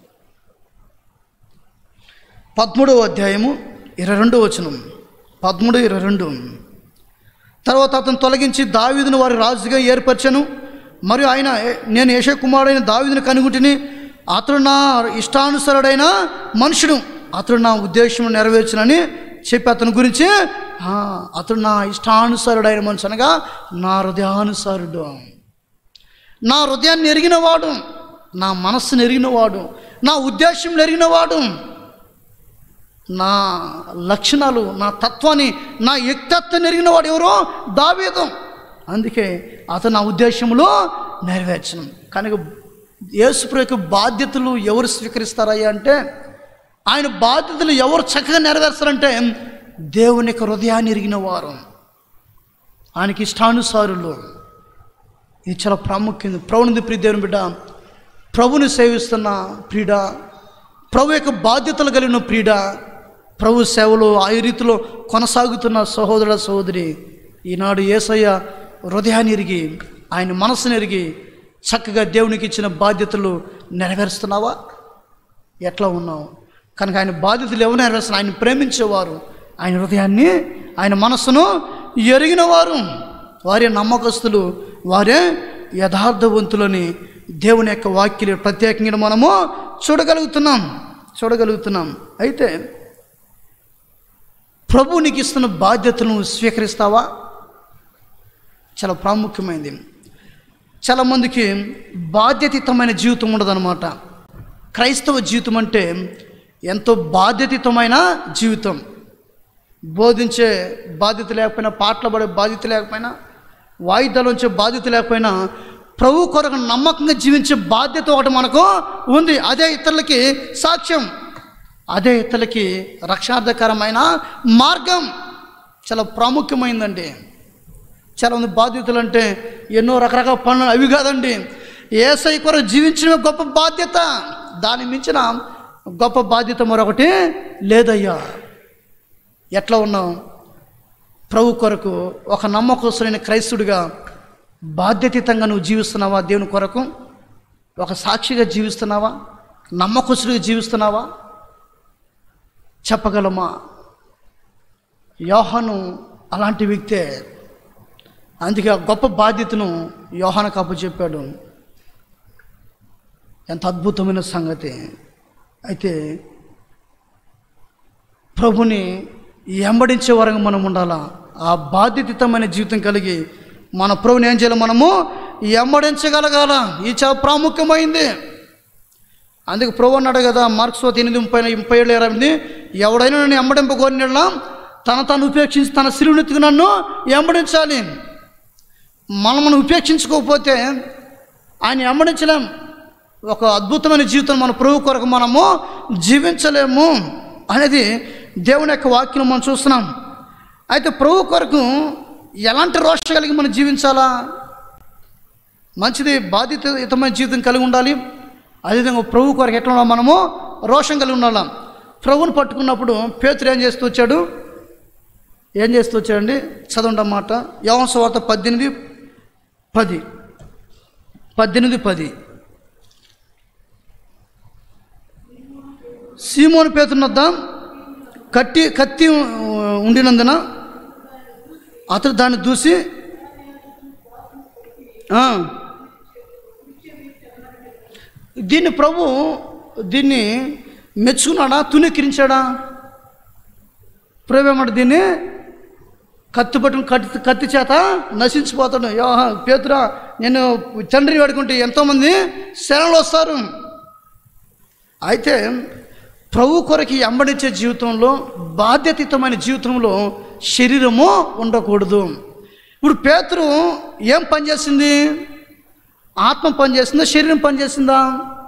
పదమూడవ అధ్యాయము ఇరవై రెండో వచనం పదమూడు ఇరవై రెండు తర్వాత అతను తొలగించి దావీదును వారి రాజుగా ఏర్పరచను మరియు ఆయన నేను యశ కుమారుడైన దావీదుని కనుగుంటిని అతడు నా ఇష్టానుసరుడైన మనుషుడు అతడు నా ఉద్దేశం నెరవేర్చునని చెప్పి అతని గురించి "ఆ, అతడు నా ఇష్టానుసరుడైన మనిషి అనగా నా హృదయానుసారుడు నా హృదయాన్ని ఎరిగినవాడు నా మనస్సును ఎరిగినవాడు నా ఉద్దేశం ఎరిగినవాడు నా లక్షణాలు నా తత్వాన్ని నా వ్యక్తిత్వం ఎరిగిన వాడు ఎవరో దావీదు అందుకే అతను నా ఉద్దేశంలో నెరవేర్చను కనుక యేసుప్రభు యొక్క బాధ్యతలు ఎవరు స్వీకరిస్తారయ్యా అంటే ఆయన బాధ్యతలు ఎవరు చక్కగా నెరవేర్స్తారంటే దేవుని యొక్క హృదయాన్ని ఎరిగిన వారు ఆయనకి ఇష్టానుసారులు ఇది చాలా ప్రాముఖ్యం ప్రభుని ప్రియ దేవుని బిడ్డ ప్రభుని సేవిస్తున్న ప్రీడ ప్రభు యొక్క బాధ్యతలు కలిగిన ప్రీడ ప్రభు సేవలో ఆ రీతిలో కొనసాగుతున్న సహోదర సహోదరి ఈనాడు ఏసయ్య హృదయాన్ని ఎరిగి ఆయన మనసుని ఎరిగి చక్కగా దేవునికి ఇచ్చిన బాధ్యతలు నెరవేరుస్తున్నావా ఎట్లా ఉన్నావు కనుక ఆయన బాధ్యతలు ఎవరు నెరవేరుస్తున్నారు ఆయన ప్రేమించేవారు ఆయన హృదయాన్ని ఆయన మనస్సును ఎరిగినవారు వారే నమ్మకస్తులు వారే యథార్థవంతులని దేవుని యొక్క వాక్యలు ప్రత్యేకంగా మనము చూడగలుగుతున్నాం చూడగలుగుతున్నాం అయితే ప్రభు నీకు ఇస్తున్న బాధ్యతను స్వీకరిస్తావా చాలా ప్రాముఖ్యమైనది చాలామందికి బాధ్యతితమైన జీవితం ఉండదన్నమాట క్రైస్తవ జీవితం అంటే ఎంతో బాధ్యతితమైన జీవితం బోధించే బాధ్యత లేకపోయినా పాటలు పడే బాధ్యత లేకపోయినా వాయిద్యాలు ఉంచే బాధ్యత లేకపోయినా ప్రభు కొరకు నమ్మకంగా జీవించే బాధ్యత ఒకటి మనకు ఉంది అదే ఇతరులకి సాక్ష్యం అదే ఇతరులకి రక్షార్థకరమైన మార్గం చాలా ప్రాముఖ్యమైందండి చాలా మంది బాధ్యతలు అంటే ఎన్నో రకరకాల పనులు అవి కాదండి ఏసై కొరకు జీవించడమే గొప్ప బాధ్యత దాని మించిన గొప్ప బాధ్యత మరొకటి లేదయ్యా ఎట్లా ఉన్నావు ప్రభు కొరకు ఒక నమ్మకస్తులైన క్రైస్తుడిగా బాధ్యతీతంగా నువ్వు జీవిస్తున్నావా దేవుని కొరకు ఒక సాక్షిగా జీవిస్తున్నావా నమ్మకస్తుడిగా జీవిస్తున్నావా చెప్పగలమా యోహాను అలాంటి వ్యక్తే అందుకే ఆ గొప్ప బాధ్యతను యోహానకు అప్పచెప్పాడు ఎంత అద్భుతమైన సంగతి అయితే ప్రభుని ఎంబడించే వరంగా మనం ఉండాలా ఆ బాధ్యతమైన జీవితం కలిగి మన ప్రభుని ఏం చేయాలి మనము ఎంబడించగలగాల ఇది చాలా ప్రాముఖ్యమైంది అందుకే ప్రభు అన్నాడు కదా మార్క్స్ ఎనిమిది ముప్పై ముప్పై ఏళ్ళు ఇరవై ఎనిమిది ఎవడైనా నన్ను ఎంబడింపగోరినలా తన తను ఉపేక్షించి తన సిరునెత్తుకు నన్ను ఎంబడించాలి మనం మనం ఉపేక్షించుకోకపోతే ఆయన ఎంబడించలేం ఒక అద్భుతమైన జీవితం మన ప్రభు కొరకు మనము జీవించలేము అనేది దేవుని యొక్క వాక్యం మనం చూస్తున్నాం అయితే ప్రభు కొరకు ఎలాంటి రోష కలిగి మనం జీవించాలా మంచిది బాధ్యతయుతమైన జీవితం కలిగి ఉండాలి అదేవిధంగా ప్రభు కొరకు ఎట్లా ఉండాలి మనము రోషం కలిగి ఉండాలి ప్రభుని పట్టుకున్నప్పుడు పేతురు ఏం చేస్తూ వచ్చాడు ఏం చేస్తూ వచ్చాడండి చదవండి అన్నమాట యవన వార్త పద్దెనిమిది పది పద్దెనిమిది పది సీమోని పేతున్నద్ద కట్టి కత్తి ఉండినందున అతడు దాన్ని దూసి ఆ, దీన్ని ప్రభు దీన్ని మెచ్చుకున్నాడా తునెక్కిరించాడా ప్రభు ఏమంట దీన్ని కత్తి పట్టుకుని కత్తి కత్తి చేత నశించిపోతాడు యోహ పేతురా నేను తండ్రిని వాడుకుంటే ఎంతోమంది శరణలు వస్తారు అయితే ప్రభు కొరకు ఎంబడించే జీవితంలో బాధ్యతయుతమైన జీవితంలో శరీరము ఉండకూడదు ఇప్పుడు పేతురు ఏం పనిచేసింది ఆత్మ పనిచేసిందా శరీరం పనిచేసిందా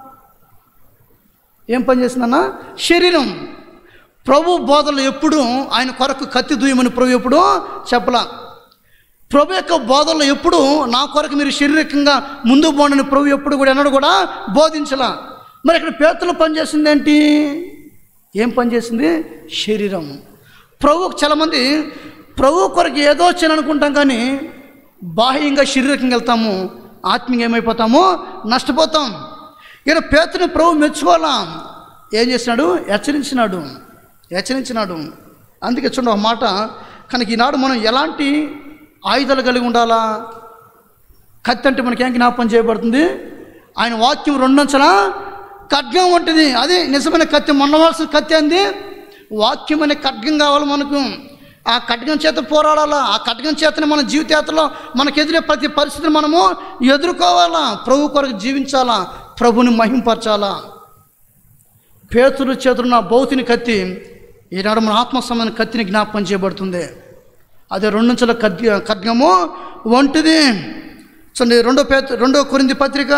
ఏం పనిచేసిందన్న శరీరం ప్రభు బోధలు ఎప్పుడు ఆయన కొరకు కత్తి దూయమని ప్రభు ఎప్పుడు చెప్పలా ప్రభు యొక్క బోధనలో ఎప్పుడు నా కొరకు మీరు శారీరకంగా ముందు పోండని ప్రభు ఎప్పుడు కూడా ఎన్నడూ కూడా బోధించలా మరి ఇక్కడ పేతులు పనిచేసింది ఏంటి ఏం పనిచేసింది శరీరం ప్రభువుకు చాలామంది ప్రభు కొరకు ఏదో చేయనుకుంటాం కానీ బాహ్యంగా శారీరకంగా వెళ్తాము ఆత్మీయంగా ఏమైపోతాము నష్టపోతాం ఈయన పేతుని ప్రభు మెచ్చుకోవాలా ఏం చేసినాడు హెచ్చరించినాడు హెచ్చరించినాడు అందుకే చూడండి ఒక మాట కనుక ఈనాడు మనం ఎలాంటి ఆయుధాలు కలిగి ఉండాలా కత్తి అంటే మనకి ఏం జ్ఞాపకం చేయబడుతుంది ఆయన వాక్యం రెండంచన ఖడ్గం వంటిది అది నిజమైన కత్తి మొన్నవలసిన కత్తి అంది వాక్యం అనే ఖడ్గం కావాలి మనకు ఆ ఖడ్గం చేత పోరాడాలా ఆ ఖడ్గం చేతనే మన జీవితయాత్రలో మనకు ఎదురే ప్రతి పరిస్థితిని మనము ఎదుర్కోవాలా ప్రభు కొరకు జీవించాలా ప్రభుని మహింపరచాలా పేతురు చేతున్న భౌతిని కత్తి ఈనాడు మన ఆత్మ సంబంధం కత్తిని జ్ఞాపకం చేయబడుతుంది అదే రెండుంచుల ఖడ్గ ఖడ్గము వంటిది చూడండి రెండో పేత రెండో కొరింది పత్రిక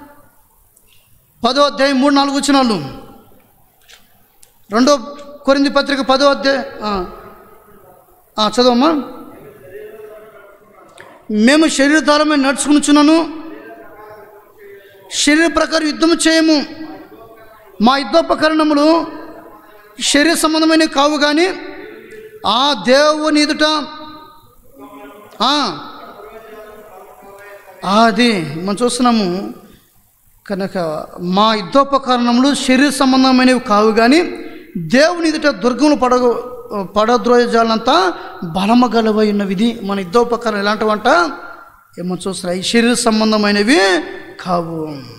పదో అధ్యాయం మూడు నాలుగు వచ్చినాలు రెండో కొరింది పత్రిక పదో అధ్యాయం ఆ. ఆ, చదవమ్మా మేము శరీరధారమే నడుచుకునిచున్నాను శరీర ప్రకారం యుద్ధము చేయము మా యుద్ధోపకరణములు శరీర సంబంధమైనవి కావు కానీ ఆ దేవుని ఎదుట ఆ, అది మనం చూస్తున్నాము కనుక మా యుద్ధోపకరణములు శరీర సంబంధమైనవి కావు కానీ దేవుని ఎదుట దుర్గములు పడ పడద్రోయజాలంతా బలమ గలవై ఉన్నవిది మన యుద్ధోపకరణం ఎలాంటివంట ఏమో చూస్తున్నాయి ఈ శరీర సంబంధమైనవి కావు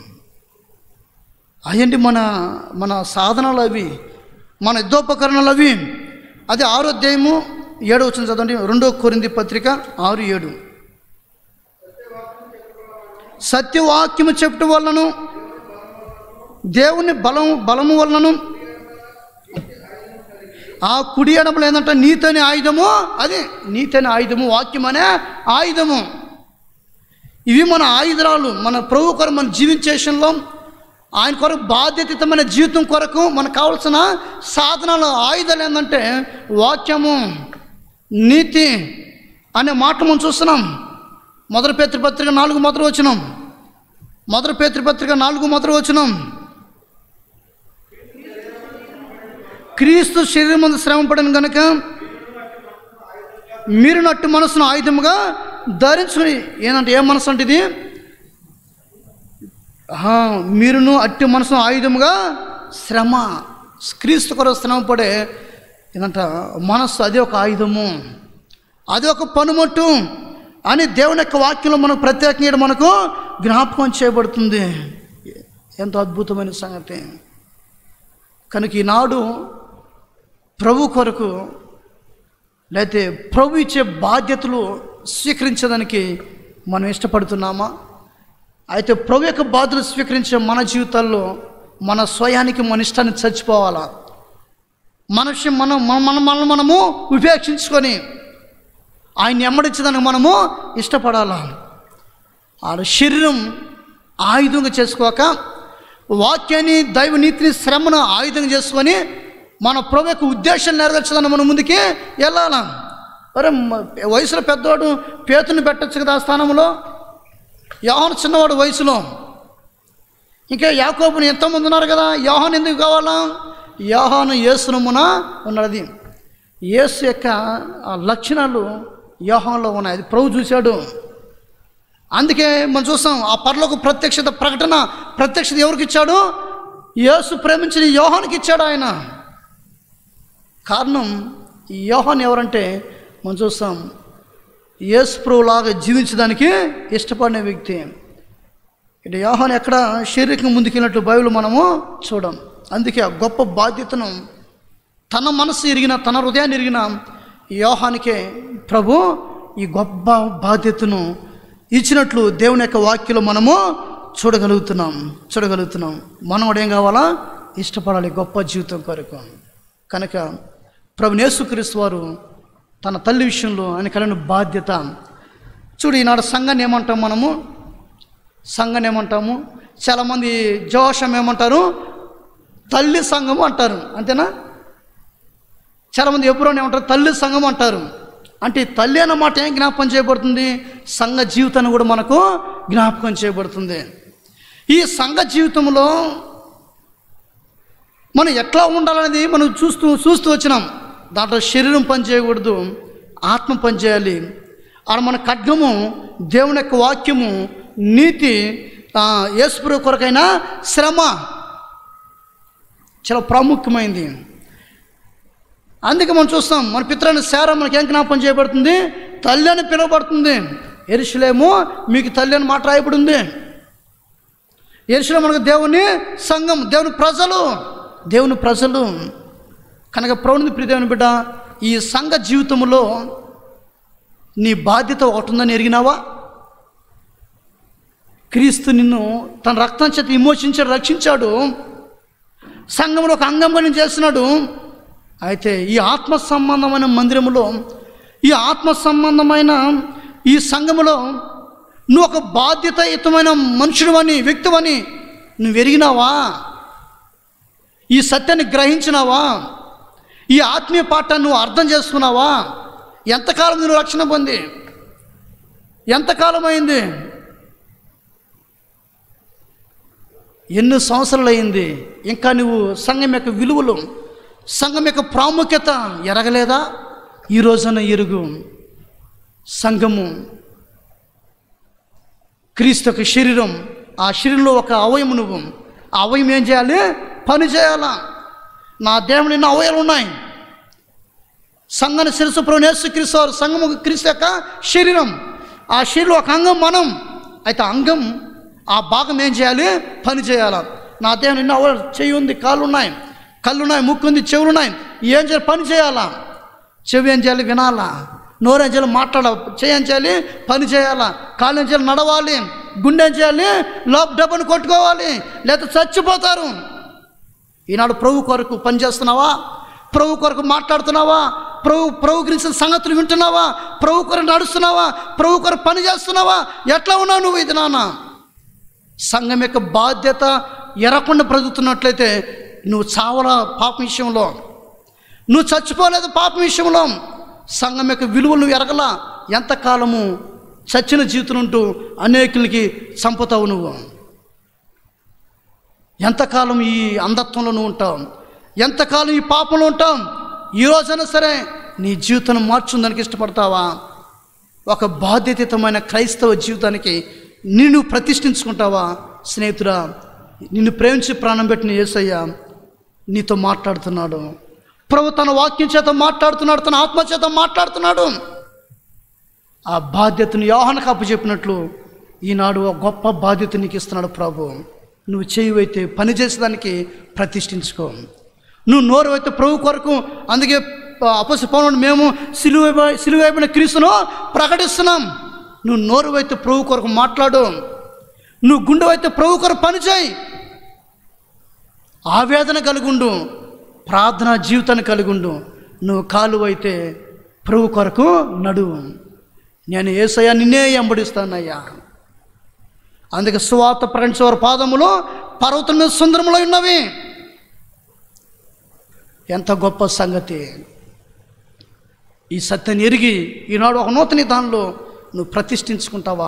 అయ్యండి మన మన సాధనాలు అవి మన యుద్ధోపకరణలు అవి అది ఆరో అధ్యాయము ఏడో వచ్చిన చదవండి రెండో కొరింది పత్రిక ఆరు ఏడు సత్యవాక్యము చెప్పటం వలనను దేవుని బలం బలము వలనను ఆ కుడి ఎడమలు ఏంటంటే నీతని ఆయుధము అది నీతని ఆయుధము వాక్యం అనే ఆయుధము ఇవి మన ఆయుధాలు మన ప్రభు కొరకు మన జీవించేషన్లో ఆయన కొరకు బాధ్యతమైన జీవితం కొరకు మనకు కావాల్సిన సాధనాలు ఆయుధాలు ఏంటంటే వాక్యము నీతి అనే మాట మనం చూస్తున్నాం మొదటి పేతృపత్రిక నాలుగు మొదలు వచ్చినాం మొదటి పేతృపత్రిక నాలుగు మొదలు వచ్చినాం క్రీస్తు శరీరం ముందు శ్రమ పడిన గనుక మీరు నట్టు మనసును ఆయుధముగా ధరించుకుని ఏంటంటే ఏ మనసు అంటే ఇది ఆహా, మీరును అట్టి మనసును ఆయుధముగా శ్రమ క్రీస్తు కొరకు శ్రమ పడే ఏంటంట మనస్సు అదే ఒక ఆయుధము అది ఒక పనుమట్టు అని దేవుని యొక్క వాక్యంలో మనకు ప్రత్యేకంగా మనకు జ్ఞాపకం చేయబడుతుంది ఎంతో అద్భుతమైన సంగతి కనుక ఈనాడు ప్రభు కొరకు లేకపోతే ప్రభు ఇచ్చే బాధ్యతలు స్వీకరించడానికి మనం ఇష్టపడుతున్నామా అయితే ప్రభు యొక్క బాధ్యతలు స్వీకరించే మన జీవితాల్లో మన స్వయానికి మన ఇష్టాన్ని చచ్చిపోవాలా మన విషయం మనం మన మన మనల్ని మనము ఉపేక్షించుకొని ఆయన ఎమ్మడించడానికి మనము ఇష్టపడాలా ఆ శరీరం ఆయుధంగా చేసుకోక వాక్యాన్ని దైవ నీతిని శ్రమను ఆయుధంగా చేసుకొని మన ప్రభు యొక్క ఉద్దేశం నెరవేర్చదని మనం ముందుకి వెళ్ళాలా అరే మ- వయసులో పెద్దవాడు పేతుని పెట్టచ్చు కదా ఆ స్థానంలో యోహాను చిన్నవాడు వయసులో ఇంకా యాకోబుని ఎంతోమంది ఉన్నారు కదా యోహాను ఎందుకు కావాలా యోహాను యేసునమున ఉన్నది యేసు యొక్క ఆ లక్షణాలు యోహాన్లో ఉన్నాయి అది ప్రభు చూశాడు అందుకే మనం చూస్తాం ఆ పరలోక ప్రత్యక్షత ప్రకటన ప్రత్యక్షత ఎవరికి ఇచ్చాడు యేసు ప్రేమించిన యోహానికి ఇచ్చాడు ఆయన కారణం ఈ యోహాన్ ఎవరంటే మనం చూస్తాం యేసు ప్రభులాగా జీవించడానికి ఇష్టపడిన వ్యక్తి ఇటు యోహాన్ ఎక్కడ శారీరకంగా ముందుకెళ్ళినట్టు బైబిల్ మనము చూడం అందుకే ఆ గొప్ప బాధ్యతను తన మనసు ఎరిగిన తన హృదయాన్ని ఎరిగిన యోహానికే ప్రభు ఈ గొప్ప బాధ్యతను ఇచ్చినట్లు దేవుని యొక్క వాక్యలో మనము చూడగలుగుతున్నాం చూడగలుగుతున్నాం మనం కూడా ఏం కావాలా ఇష్టపడాలి గొప్ప జీవితం కొరకు కనుక ప్రభు యేసుక్రీస్తు వారు తన తల్లి విషయంలో ఆయన కలిగిన బాధ్యత చూడు ఈనాడు సంఘాన్ని ఏమంటాం మనము సంఘాన్ని ఏమంటాము చాలామంది జోషం ఏమంటారు తల్లి సంఘము అంటారు అంతేనా చాలామంది ఎప్పుడో ఏమంటారు తల్లి సంఘం అంటారు అంటే ఈ తల్లి అన్న మాట ఏం జ్ఞాపకం చేయబడుతుంది సంఘ జీవితాన్ని కూడా మనకు జ్ఞాపకం చేయబడుతుంది ఈ సంఘ జీవితంలో మనం ఎట్లా ఉండాలనేది మనం చూస్తూ చూస్తూ వచ్చినాం దాంట్లో శరీరం పని చేయకూడదు ఆత్మ పని చేయాలి ఆడ మన ఖడ్గము దేవుని యొక్క వాక్యము నీతి ఆ, యేసుప్రభు కొరకైన శ్రమ చాలా ప్రాముఖ్యమైంది అందుకే మనం చూస్తాం మన పిత్రాన్ని శార మనకి ఏం జ్ఞాపకం చేయబడుతుంది తల్లి అని పిలువబడుతుంది ఎరుషులేమో మీకు తల్లి అని మాట రాయబడి ఉంది ఎరుషులో మనకు దేవుని సంఘం దేవుని ప్రజలు దేవుని ప్రజలు కనుక ప్రవణి ప్రియదేవుని బిడ్డ ఈ సంఘ జీవితంలో నీ బాధ్యత ఒకటి ఉందని ఎరిగినావా క్రీస్తు నిన్ను తన రక్తం చేత విమోచించాడు రక్షించాడు సంఘంలో ఒక అంగంగా నేను చేస్తున్నాడు అయితే ఈ ఆత్మ సంబంధమైన మందిరములో ఈ ఆత్మ సంబంధమైన ఈ సంఘములో నువ్వు ఒక బాధ్యతాయుతమైన మనుషుడువని వ్యక్తివని నువ్వు ఎరిగినావా ఈ సత్యాన్ని గ్రహించినావా ఈ ఆత్మీయ పాఠాన్ని నువ్వు అర్థం చేసుకున్నావా ఎంతకాలం నువ్వు రక్షణ పొంది ఎంతకాలం అయింది ఎన్ని సంవత్సరాలు అయింది ఇంకా నువ్వు సంఘం యొక్క విలువలు సంఘం యొక్క ప్రాముఖ్యత ఎరగలేదా ఈ రోజున ఎరుగు సంఘము క్రీస్తు యొక్క శరీరం ఆ శరీరంలో ఒక అవయం నువ్వు ఆ అవయం ఏం చేయాలి పని చేయాలా నా దేవుని ఎన్నో అవయాలు ఉన్నాయి సంఘాన్ని శిరసు ప్రవేశ క్రీస్తు వారు సంఘము క్రీస్తు యొక్క శరీరం ఆ శరీరం ఒక అంగం మనం అయితే ఆ అంగం ఆ భాగం ఏం చేయాలి పని చేయాలి నా దేహం ఎన్నో అవయాలు చెయ్యి ఉంది కాళ్ళు ఉన్నాయి కళ్ళు ఉన్నాయి ముక్కు ఉంది చెవులు ఉన్నాయి ఏం చేయాలి పని చేయాలా చెవి ఏం చేయాలి వినాలా నోరు ఏం చేయాలి మాట్లాడాలి చెయ్యి ఏం చేయాలి పని చేయాలా కాళ్ళు ఏం చేయాలి నడవాలి గుండె ఏం చేయాలి లోపు డబ్బును కొట్టుకోవాలి లేదా చచ్చిపోతారు ఈనాడు ప్రభు కొరకు పనిచేస్తున్నావా ప్రభు కొరకు మాట్లాడుతున్నావా ప్రభు ప్రభు గురించి సంగతులు వింటున్నావా ప్రభు కొరకు నడుస్తున్నావా ప్రభు కొరకు పని చేస్తున్నావా ఎట్లా ఉన్నావు నువ్వు ఇది నాన్న సంఘం యొక్క బాధ్యత ఎరకుండా బ్రతుకుతున్నట్లయితే నువ్వు చావలా పాపం విషయంలో నువ్వు చచ్చిపోలేదు పాపం విషయంలో సంఘం యొక్క విలువలు నువ్వు ఎరగలా ఎంతకాలము చచ్చిన జీవితం ఉంటూ అనేకులకి చంపుతావు నువ్వు ఎంతకాలం ఈ అంధత్వంలో నువ్వు ఉంటావు ఎంతకాలం ఈ పాపంలో ఉంటాం ఈ రోజైనా సరే నీ జీవితాన్ని మార్చుందానికి ఇష్టపడతావా ఒక బాధ్యతయుతమైన క్రైస్తవ జీవితానికి నిన్ను ప్రతిష్ఠించుకుంటావా స్నేహితుడా నిన్ను ప్రేమించి ప్రాణం పెట్టిన యేసయ్య నీతో మాట్లాడుతున్నాడు ప్రభు తన వాక్యం చేత మాట్లాడుతున్నాడు తన ఆత్మ చేత మాట్లాడుతున్నాడు ఆ బాధ్యతను యోహనకు అప్పచెప్పినట్లు ఈనాడు ఒక గొప్ప బాధ్యత నీకు ఇస్తున్నాడు ప్రభు నువ్వు చేయవైతే పని చేసేదానికి ప్రతిష్ఠించుకో నువ్వు నోరు అయితే ప్రభు కొరకు అందుకే అపసి పౌరుడు మేము సిలువ సిలువైపోయిన క్రీస్తును ప్రకటిస్తున్నాం నువ్వు నోరు అయితే ప్రభు కొరకు మాట్లాడు నువ్వు గుండె అయితే ప్రభు కొరకు పని చేయి ఆవేదన కలిగుండు ప్రార్థన జీవితాన్ని కలిగుండు నువ్వు కాలు అయితే ప్రభు కొరకు నడువు నేను ఏసయ్యా నిన్నే ఎంబడిస్తానయ్యా అందుకే సువాత ప్రకటించేవారి పాదములు పర్వతం మీద సుందరములో ఉన్నవి ఎంత గొప్ప సంగతి ఈ సత్యాన్ని ఎరిగి ఈనాడు ఒక నూతన దానిలో నువ్వు ప్రతిష్ఠించుకుంటావా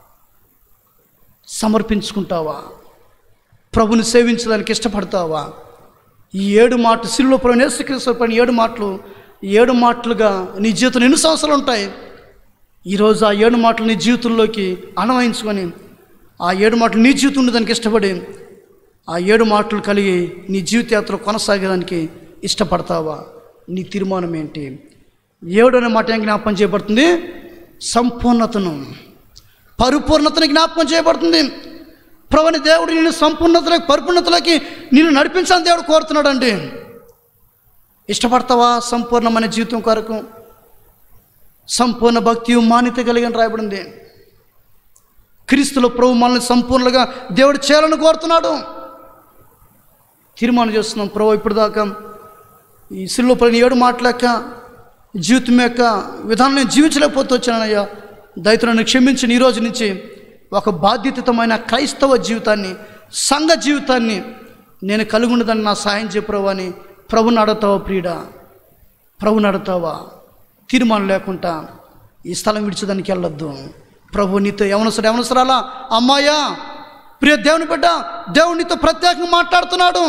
సమర్పించుకుంటావా ప్రభుని సేవించడానికి ఇష్టపడతావా ఈ ఏడు మాటలు సిల్లులో ప్రభు యేసుక్రీస్తు పైన ఏడు మాటలు ఈ ఏడు మాటలుగా నీ జీవితంలో ఎన్ని సంవత్సరాలు ఉంటాయి ఈరోజు ఆ ఏడు మాటలు నీ జీవితంలోకి అన్వయించుకొని ఆ ఏడు మాటలు నీ జీవితం ఉండడానికి ఇష్టపడి ఆ ఏడు మాటలు కలిగి నీ జీవితయాత్ర కొనసాగడానికి ఇష్టపడతావా నీ తీర్మానం ఏంటి ఏడు అనే మాట ఏం జ్ఞాపకం చేయబడుతుంది సంపూర్ణతను పరిపూర్ణతను జ్ఞాపకం చేయబడుతుంది ప్రభుని దేవుడు నిన్ను సంపూర్ణతలోకి పరిపూర్ణతలోకి నిన్ను నడిపించాలని దేవుడు కోరుతున్నాడండి ఇష్టపడతావా సంపూర్ణమైన జీవితం కొరకు సంపూర్ణ భక్తి మాన్యత కలిగిన రాయబడింది క్రీస్తులో ప్రభు మనల్ని సంపూర్ణంగా దేవుడు చేయాలని కోరుతున్నాడు తీర్మానం చేస్తున్నాం ప్రభు ఇప్పుడు దాకా ఈ సిల్లు పైన ఏడు మాటలేక జీవితం యొక్క విధానం నేను జీవించలేకపోతూ వచ్చానయ్యా దయతో నన్ను క్షమించిన ఈ రోజు నుంచి ఒక బాధ్యతమైన క్రైస్తవ జీవితాన్ని సంఘ జీవితాన్ని నేను కలిగి ఉండదని నా సాయం చెప్పరావు అని ప్రభుని అడుగుతావా ప్రియుడా ప్రభుని అడుగుతావా తీర్మానం లేకుండా ఈ స్థలం విడిచేదానికి వెళ్ళొద్దు ప్రభు నీతో యవనసరు యవనసరాలా అమ్మాయా ప్రియ దేవుని బిడ్డ దేవుడు నీతో ప్రత్యేకంగా మాట్లాడుతున్నాడు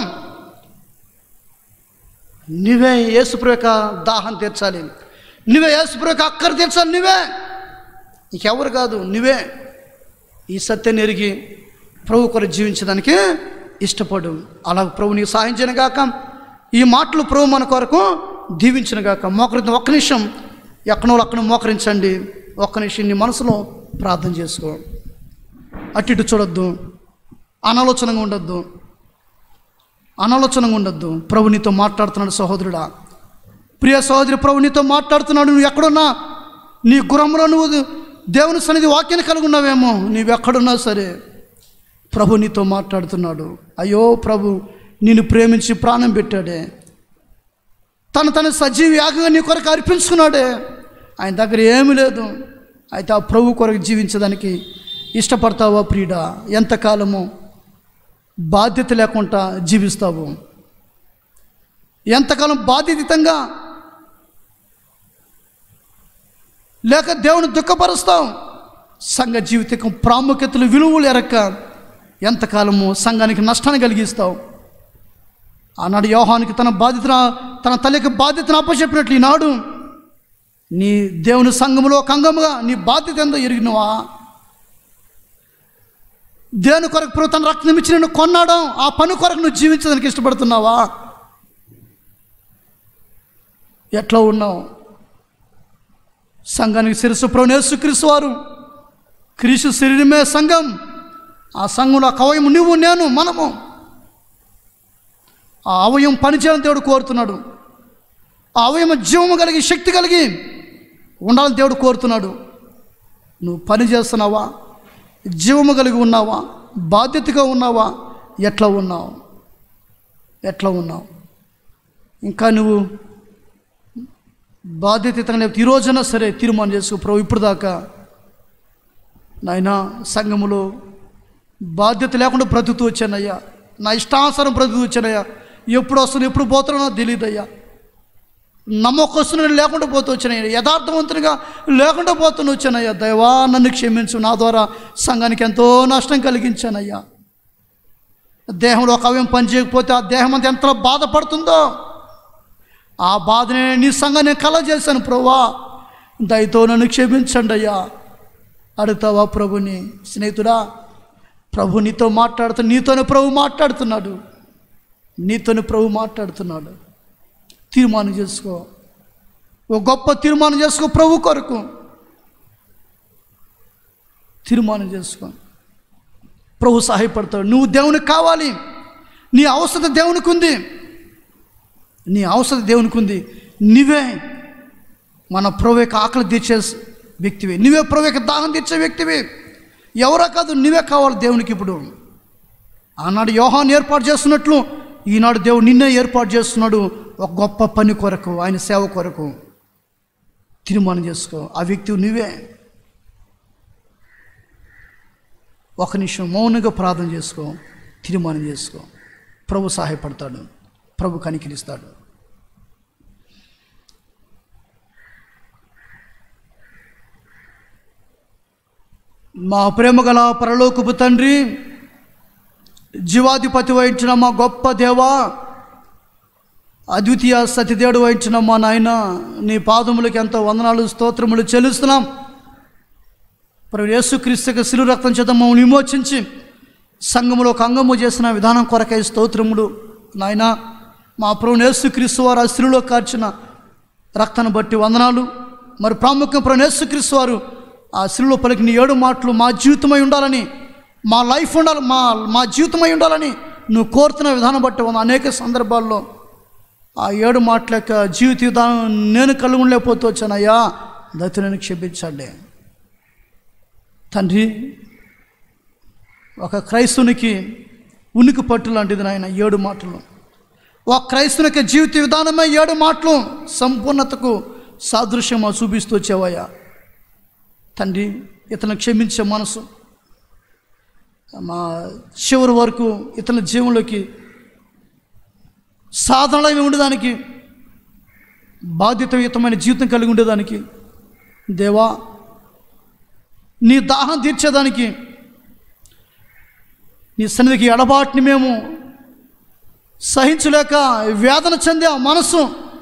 నువ్వే యేసుప్రభు యొక్క దాహం తీర్చాలి నువ్వే యేసుప్రభు యొక్క అక్కర తీర్చాలి నువ్వే ఇంకెవరు కాదు నువ్వే ఈ సత్యాన్ని ఎరిగి ప్రభు కొరకు జీవించడానికి ఇష్టపడు అలా ప్రభు నీకు సహాయం చేయను గాక ఈ మాటలు ప్రభు మన కొరకు దీవించిన గాక మోకరి ఒక్క నిమిషం ఎక్కడో అక్కడ మోకరించండి ఒక్క నిమిషం నీ మనసులో ప్రార్థన చేసుకో అటు ఇటు చూడొద్దు అనాలోచనగా ఉండొద్దు అనాలోచనగా ఉండొద్దు ప్రభు నీతో మాట్లాడుతున్నాడు సహోదరుడా ప్రియ సహోదరి ప్రభు నీతో మాట్లాడుతున్నాడు నువ్వు ఎక్కడున్నా నీ గురంలో నువ్వు దేవుని సన్నిధి వాక్యాన్ని కలిగి ఉన్నావేమో నీవు ఎక్కడున్నా సరే ప్రభు నీతో మాట్లాడుతున్నాడు అయ్యో ప్రభు నిన్ను ప్రేమించి ప్రాణం పెట్టాడే తను తన సజీవ యాగంగా నీ కొరకు అర్పించుకున్నాడే ఆయన దగ్గర ఏమీ లేదు అయితే ఆ ప్రభు కొరకు జీవించడానికి ఇష్టపడతావా ప్రియుడా ఎంతకాలము బాధ్యత లేకుండా జీవిస్తావు ఎంతకాలం బాధ్యతంగా లేక దేవుని దుఃఖపరుస్తావు సంఘ జీవితం ప్రాముఖ్యతలు విలువలు ఎరక్క ఎంతకాలము సంఘానికి నష్టాన్ని కలిగిస్తావు ఆనాడు యోహానికి తన బాధ్యతన తన తల్లికి బాధ్యతను అప్పచెప్పినట్లు ఈనాడు నీ దేవుని సంఘములో ఒక అంగముగా నీ బాధ్యత ఎంతో ఎరిగినవా దేవుని కొరకు ప్రభు తన రక్తం ఇచ్చి నిన్ను కొన్నాడం ఆ పని కొరకు నువ్వు జీవించడానికి ఇష్టపడుతున్నావా ఎట్లా ఉన్నావు సంఘానికి శిరస్సు ప్రభు యేసుక్రీస్తు వారు క్రీస్తు శరీరమే సంఘం ఆ సంఘంలో ఆ కవయం నువ్వు నేను మనము ఆ అవయం పనిచేయాలని దేవుడు కోరుతున్నాడు ఆ అవయం జీవము కలిగి శక్తి కలిగి ఉండాలని దేవుడు కోరుతున్నాడు నువ్వు పని చేస్తున్నావా జీవము కలిగి ఉన్నావా బాధ్యతగా ఉన్నావా ఎట్లా ఉన్నావు ఎట్లా ఉన్నావు ఇంకా నువ్వు బాధ్యతగా లేకపోతే ఈ రోజైనా సరే తీర్మానం చేసుకో ప్రభు ఇప్పుడు దాకా నాయన సంఘములో బాధ్యత లేకుండా బ్రతుకుతూ వచ్చానయ్యా నా ఇష్టానుసారం బ్రతుకుతూ వచ్చానయ్యా ఎప్పుడు వస్తున్నా ఎప్పుడు పోతున్నా తెలియదయ్యా నమ్మకస్తున్నా లేకుండా పోతూ వచ్చానయ్యా యథార్థవంతునిగా లేకుండా పోతూ వచ్చానయ్యా దైవా నన్ను క్షమించు నా ద్వారా సంఘానికి ఎంతో నష్టం కలిగించానయ్యా దేహంలో ఒక అవయం పని చేయకపోతే ఆ దేహం అంతా ఎంత బాధపడుతుందో ఆ బాధని నీ సంఘాన్ని కల చేశాను ప్రభువా దయతో నన్ను క్షమించండి అయ్యా అడుగుతావా ప్రభుని స్నేహితుడా ప్రభు నీతో మాట్లాడుతూ నీతోనే ప్రభు మాట్లాడుతున్నాడు నీతోనే ప్రభు మాట్లాడుతున్నాడు తీర్మానం చేసుకో ఓ గొప్ప తీర్మానం చేసుకో ప్రభు కొరకు తీర్మానం చేసుకో ప్రభు సహాయపడతాడు నువ్వు దేవునికి కావాలి నీ అవసరం దేవునికి ఉంది నీ అవసరం దేవునికి ఉంది నువ్వే మన ప్రభు యొక్క ఆకలి తీర్చే వ్యక్తివి నువ్వే ప్రభు యొక్క దాహం తీర్చే వ్యక్తివి ఎవరో కాదు నువ్వే కావాలి దేవునికి ఇప్పుడు ఆనాడు యోహాన్ ఏర్పాటు చేస్తున్నట్లు ఈనాడు దేవుడు నిన్నే ఏర్పాటు చేస్తున్నాడు ఒక గొప్ప పని కొరకు ఆయన సేవ కొరకు తీర్మానం చేసుకో ఆ వ్యక్తి నువ్వే ఒక నిమిషం మౌనంగా ప్రార్థన చేసుకో తీర్మానం చేసుకో ప్రభు సహాయపడతాడు ప్రభు కనికరిస్తాడు మా ప్రేమ గల పరలోకపు తండ్రి జీవాధిపతి వహించిన మా గొప్ప దేవా అద్వితీయ సతిదేవుడు వహించిన మా నాయన నీ పాదములకు ఎంతో వందనాలు స్తోత్రములు చెల్లిస్తున్నాం ప్రభు యేసుక్రీస్తుకి శిలు రక్తం చేత మమ్మల్ని విమోచించి సంఘములో ఒక అంగము చేసిన విధానం కొరకై స్తోత్రములు నాయన మా ప్రభు యేసుక్రీస్తు వారు ఆ శిలులో కార్చిన రక్తాన్ని బట్టి వందనాలు మరి ప్రాముఖ్యం ప్రభు యేసుక్రీస్తు వారు ఆ శిలులో పలికిన ఏడు మాటలు మా జీవితమై ఉండాలని మా లైఫ్ ఉండాలి మా మా జీవితమై ఉండాలని నువ్వు కోరుతున్న విధానం బట్టి ఉన్న అనేక సందర్భాల్లో ఆ ఏడు మాటల యొక్క జీవిత విధానం నేను కలిగి ఉండలేకపోతూ వచ్చానయ్యా దత్తు నేను క్షమించండి తండ్రి ఒక క్రైస్తునికి ఉనికి పట్టు లాంటిది నాయన ఏడు మాటలు ఒక క్రైస్తునికి జీవిత విధానమే ఏడు మాటలు సంపూర్ణతకు సాదృశ్యమా చూపిస్తూ వచ్చావయ్యా తండ్రి ఇతను క్షమించే మనసు మా చివరి వరకు ఇతని జీవంలోకి సాధనలో ఉండేదానికి బాధ్యతయుతమైన జీవితం కలిగి ఉండేదానికి దేవా నీ దాహం తీర్చేదానికి నీ సన్నిధికి ఎడబాటుని మేము సహించలేక వేదన చెందే ఆ మనసు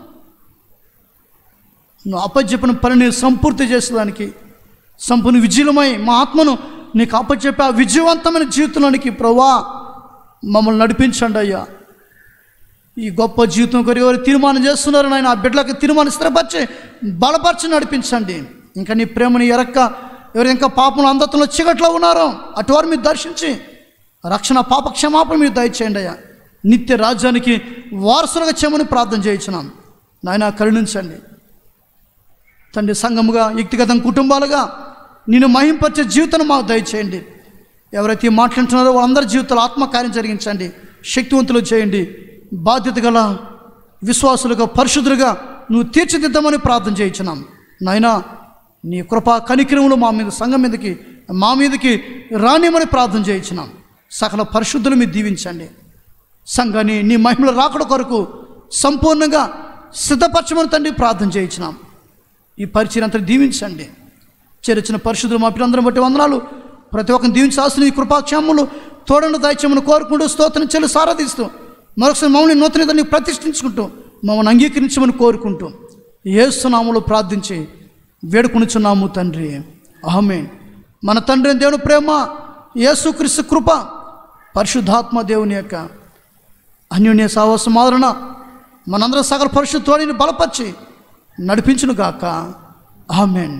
నువ్వు అప్పచెప్పిన పనిని సంపూర్తి చేసేదానికి సంపూర్ణ విజయమై మా ఆత్మను నీకు అప్పచెప్పి ఆ విజయవంతమైన జీవితంలోనికి ప్రభా మమ్మల్ని నడిపించండి అయ్యా ఈ గొప్ప జీవితం కొరకు ఎవరు తీర్మానం చేస్తున్నారు నాయన ఆ బిడ్డలకు తీర్మానం స్థిరపరిచి బలపరిచి నడిపించండి ఇంకా నీ ప్రేమని ఎరక్క ఎవరు ఇంకా పాపం అందతంలో చీకట్లో ఉన్నారో అటువారు మీరు దర్శించి రక్షణ పాప క్షమాపణ మీరు దయచేయండి అయ్యా నిత్య రాజ్యానికి వారసులుగా చేయమని ప్రార్థన చేయించున్నాం నాయన కరుణించండి తండ్రి సంఘముగా వ్యక్తిగతం కుటుంబాలుగా నేను మహింపరిచే జీవితాన్ని మాకు దయచేయండి ఎవరైతే ఈ మాట్లాడుతున్నారో వాళ్ళందరి జీవితాలు ఆత్మకార్యం జరిగించండి శక్తివంతులు చేయండి బాధ్యత గల విశ్వాసులుగా పరిశుద్ధులుగా నువ్వు తీర్చిదిద్దామని ప్రార్థన చేయించున్నాం నాయనా నీ కృపా కనిక్రములు మా మీద సంఘం మీదకి మా మీదకి రానిమని ప్రార్థన చేయించున్నాం సకల పరిశుద్ధులు మీరు దీవించండి సంఘాన్ని నీ మహిమల రాకడ కొరకు సంపూర్ణంగా సిద్ధపరచమని తండ్రి ప్రార్థన చేయించినాం ఈ పరిచయం అంతా దీవించండి చేర్చిన పరిశుద్ధులు మా పిల్లలందరం బట్టి వందనాలు ప్రతి ఒక్కరిని దీవించాల్సిన ఈ కృపాక్షేమములు తోడను దాయిత్యమును కోరుకుంటూ స్తోత్రం చెల్లి సారాధిస్తూ మరొకసారి మమ్మల్ని నూతన దాన్ని ప్రతిష్ఠించుకుంటూ మమ్మల్ని అంగీకరించమని కోరుకుంటూ ఏసునాములు ప్రార్థించి వేడుకొనిచున్నాము తండ్రి అహమే మన తండ్రి అయిన దేవుని ప్రేమ యేసుక్రీస్తు కృప పరిశుద్ధాత్మ దేవుని యొక్క అన్యోన్య సాహసం ఆదరణ మనందరం సకల పరిశుద్ధోడిని బలపరిచి నడిపించును గాక ఆమెన్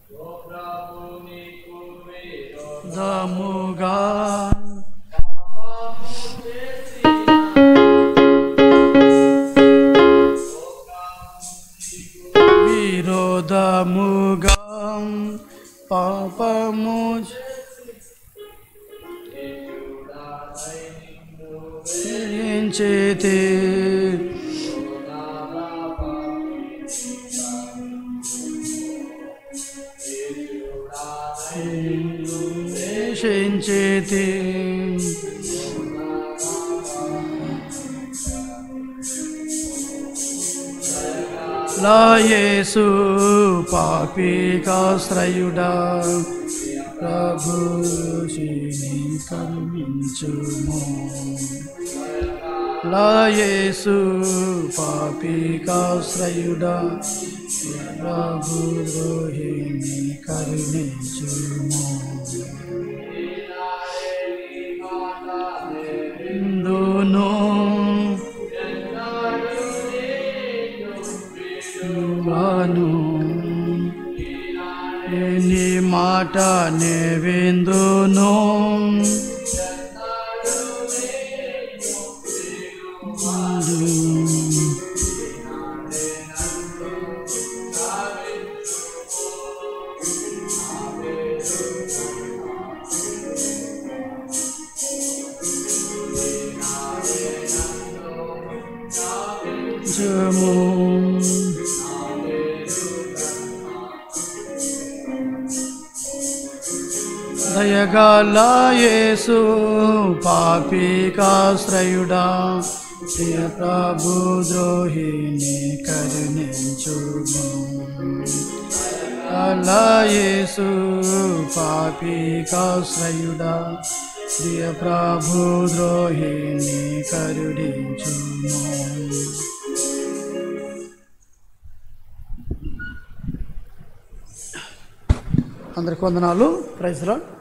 దముగా విరోధముగా పాపము చేతే చేతి లాయేసు పాపికాశ్రయుడా ప్రభు కరుణించుము లాయేసు పాపికాశ్రయుడా ప్రభు ద్రోహిణి కరుణించుము ఇందును వాను నీ మాట నే విందును జము దయగల యేసు పాపికాశ్రయుడా ప్రియ ప్రభు ద్రోహిణి కరుణించుము అలా యేసు పాపికాశ్రయుడా ప్రియ ప్రభు ద్రోహిణి కరుణించుము అందరికి వందనాలు ప్రైజ్ రాడ్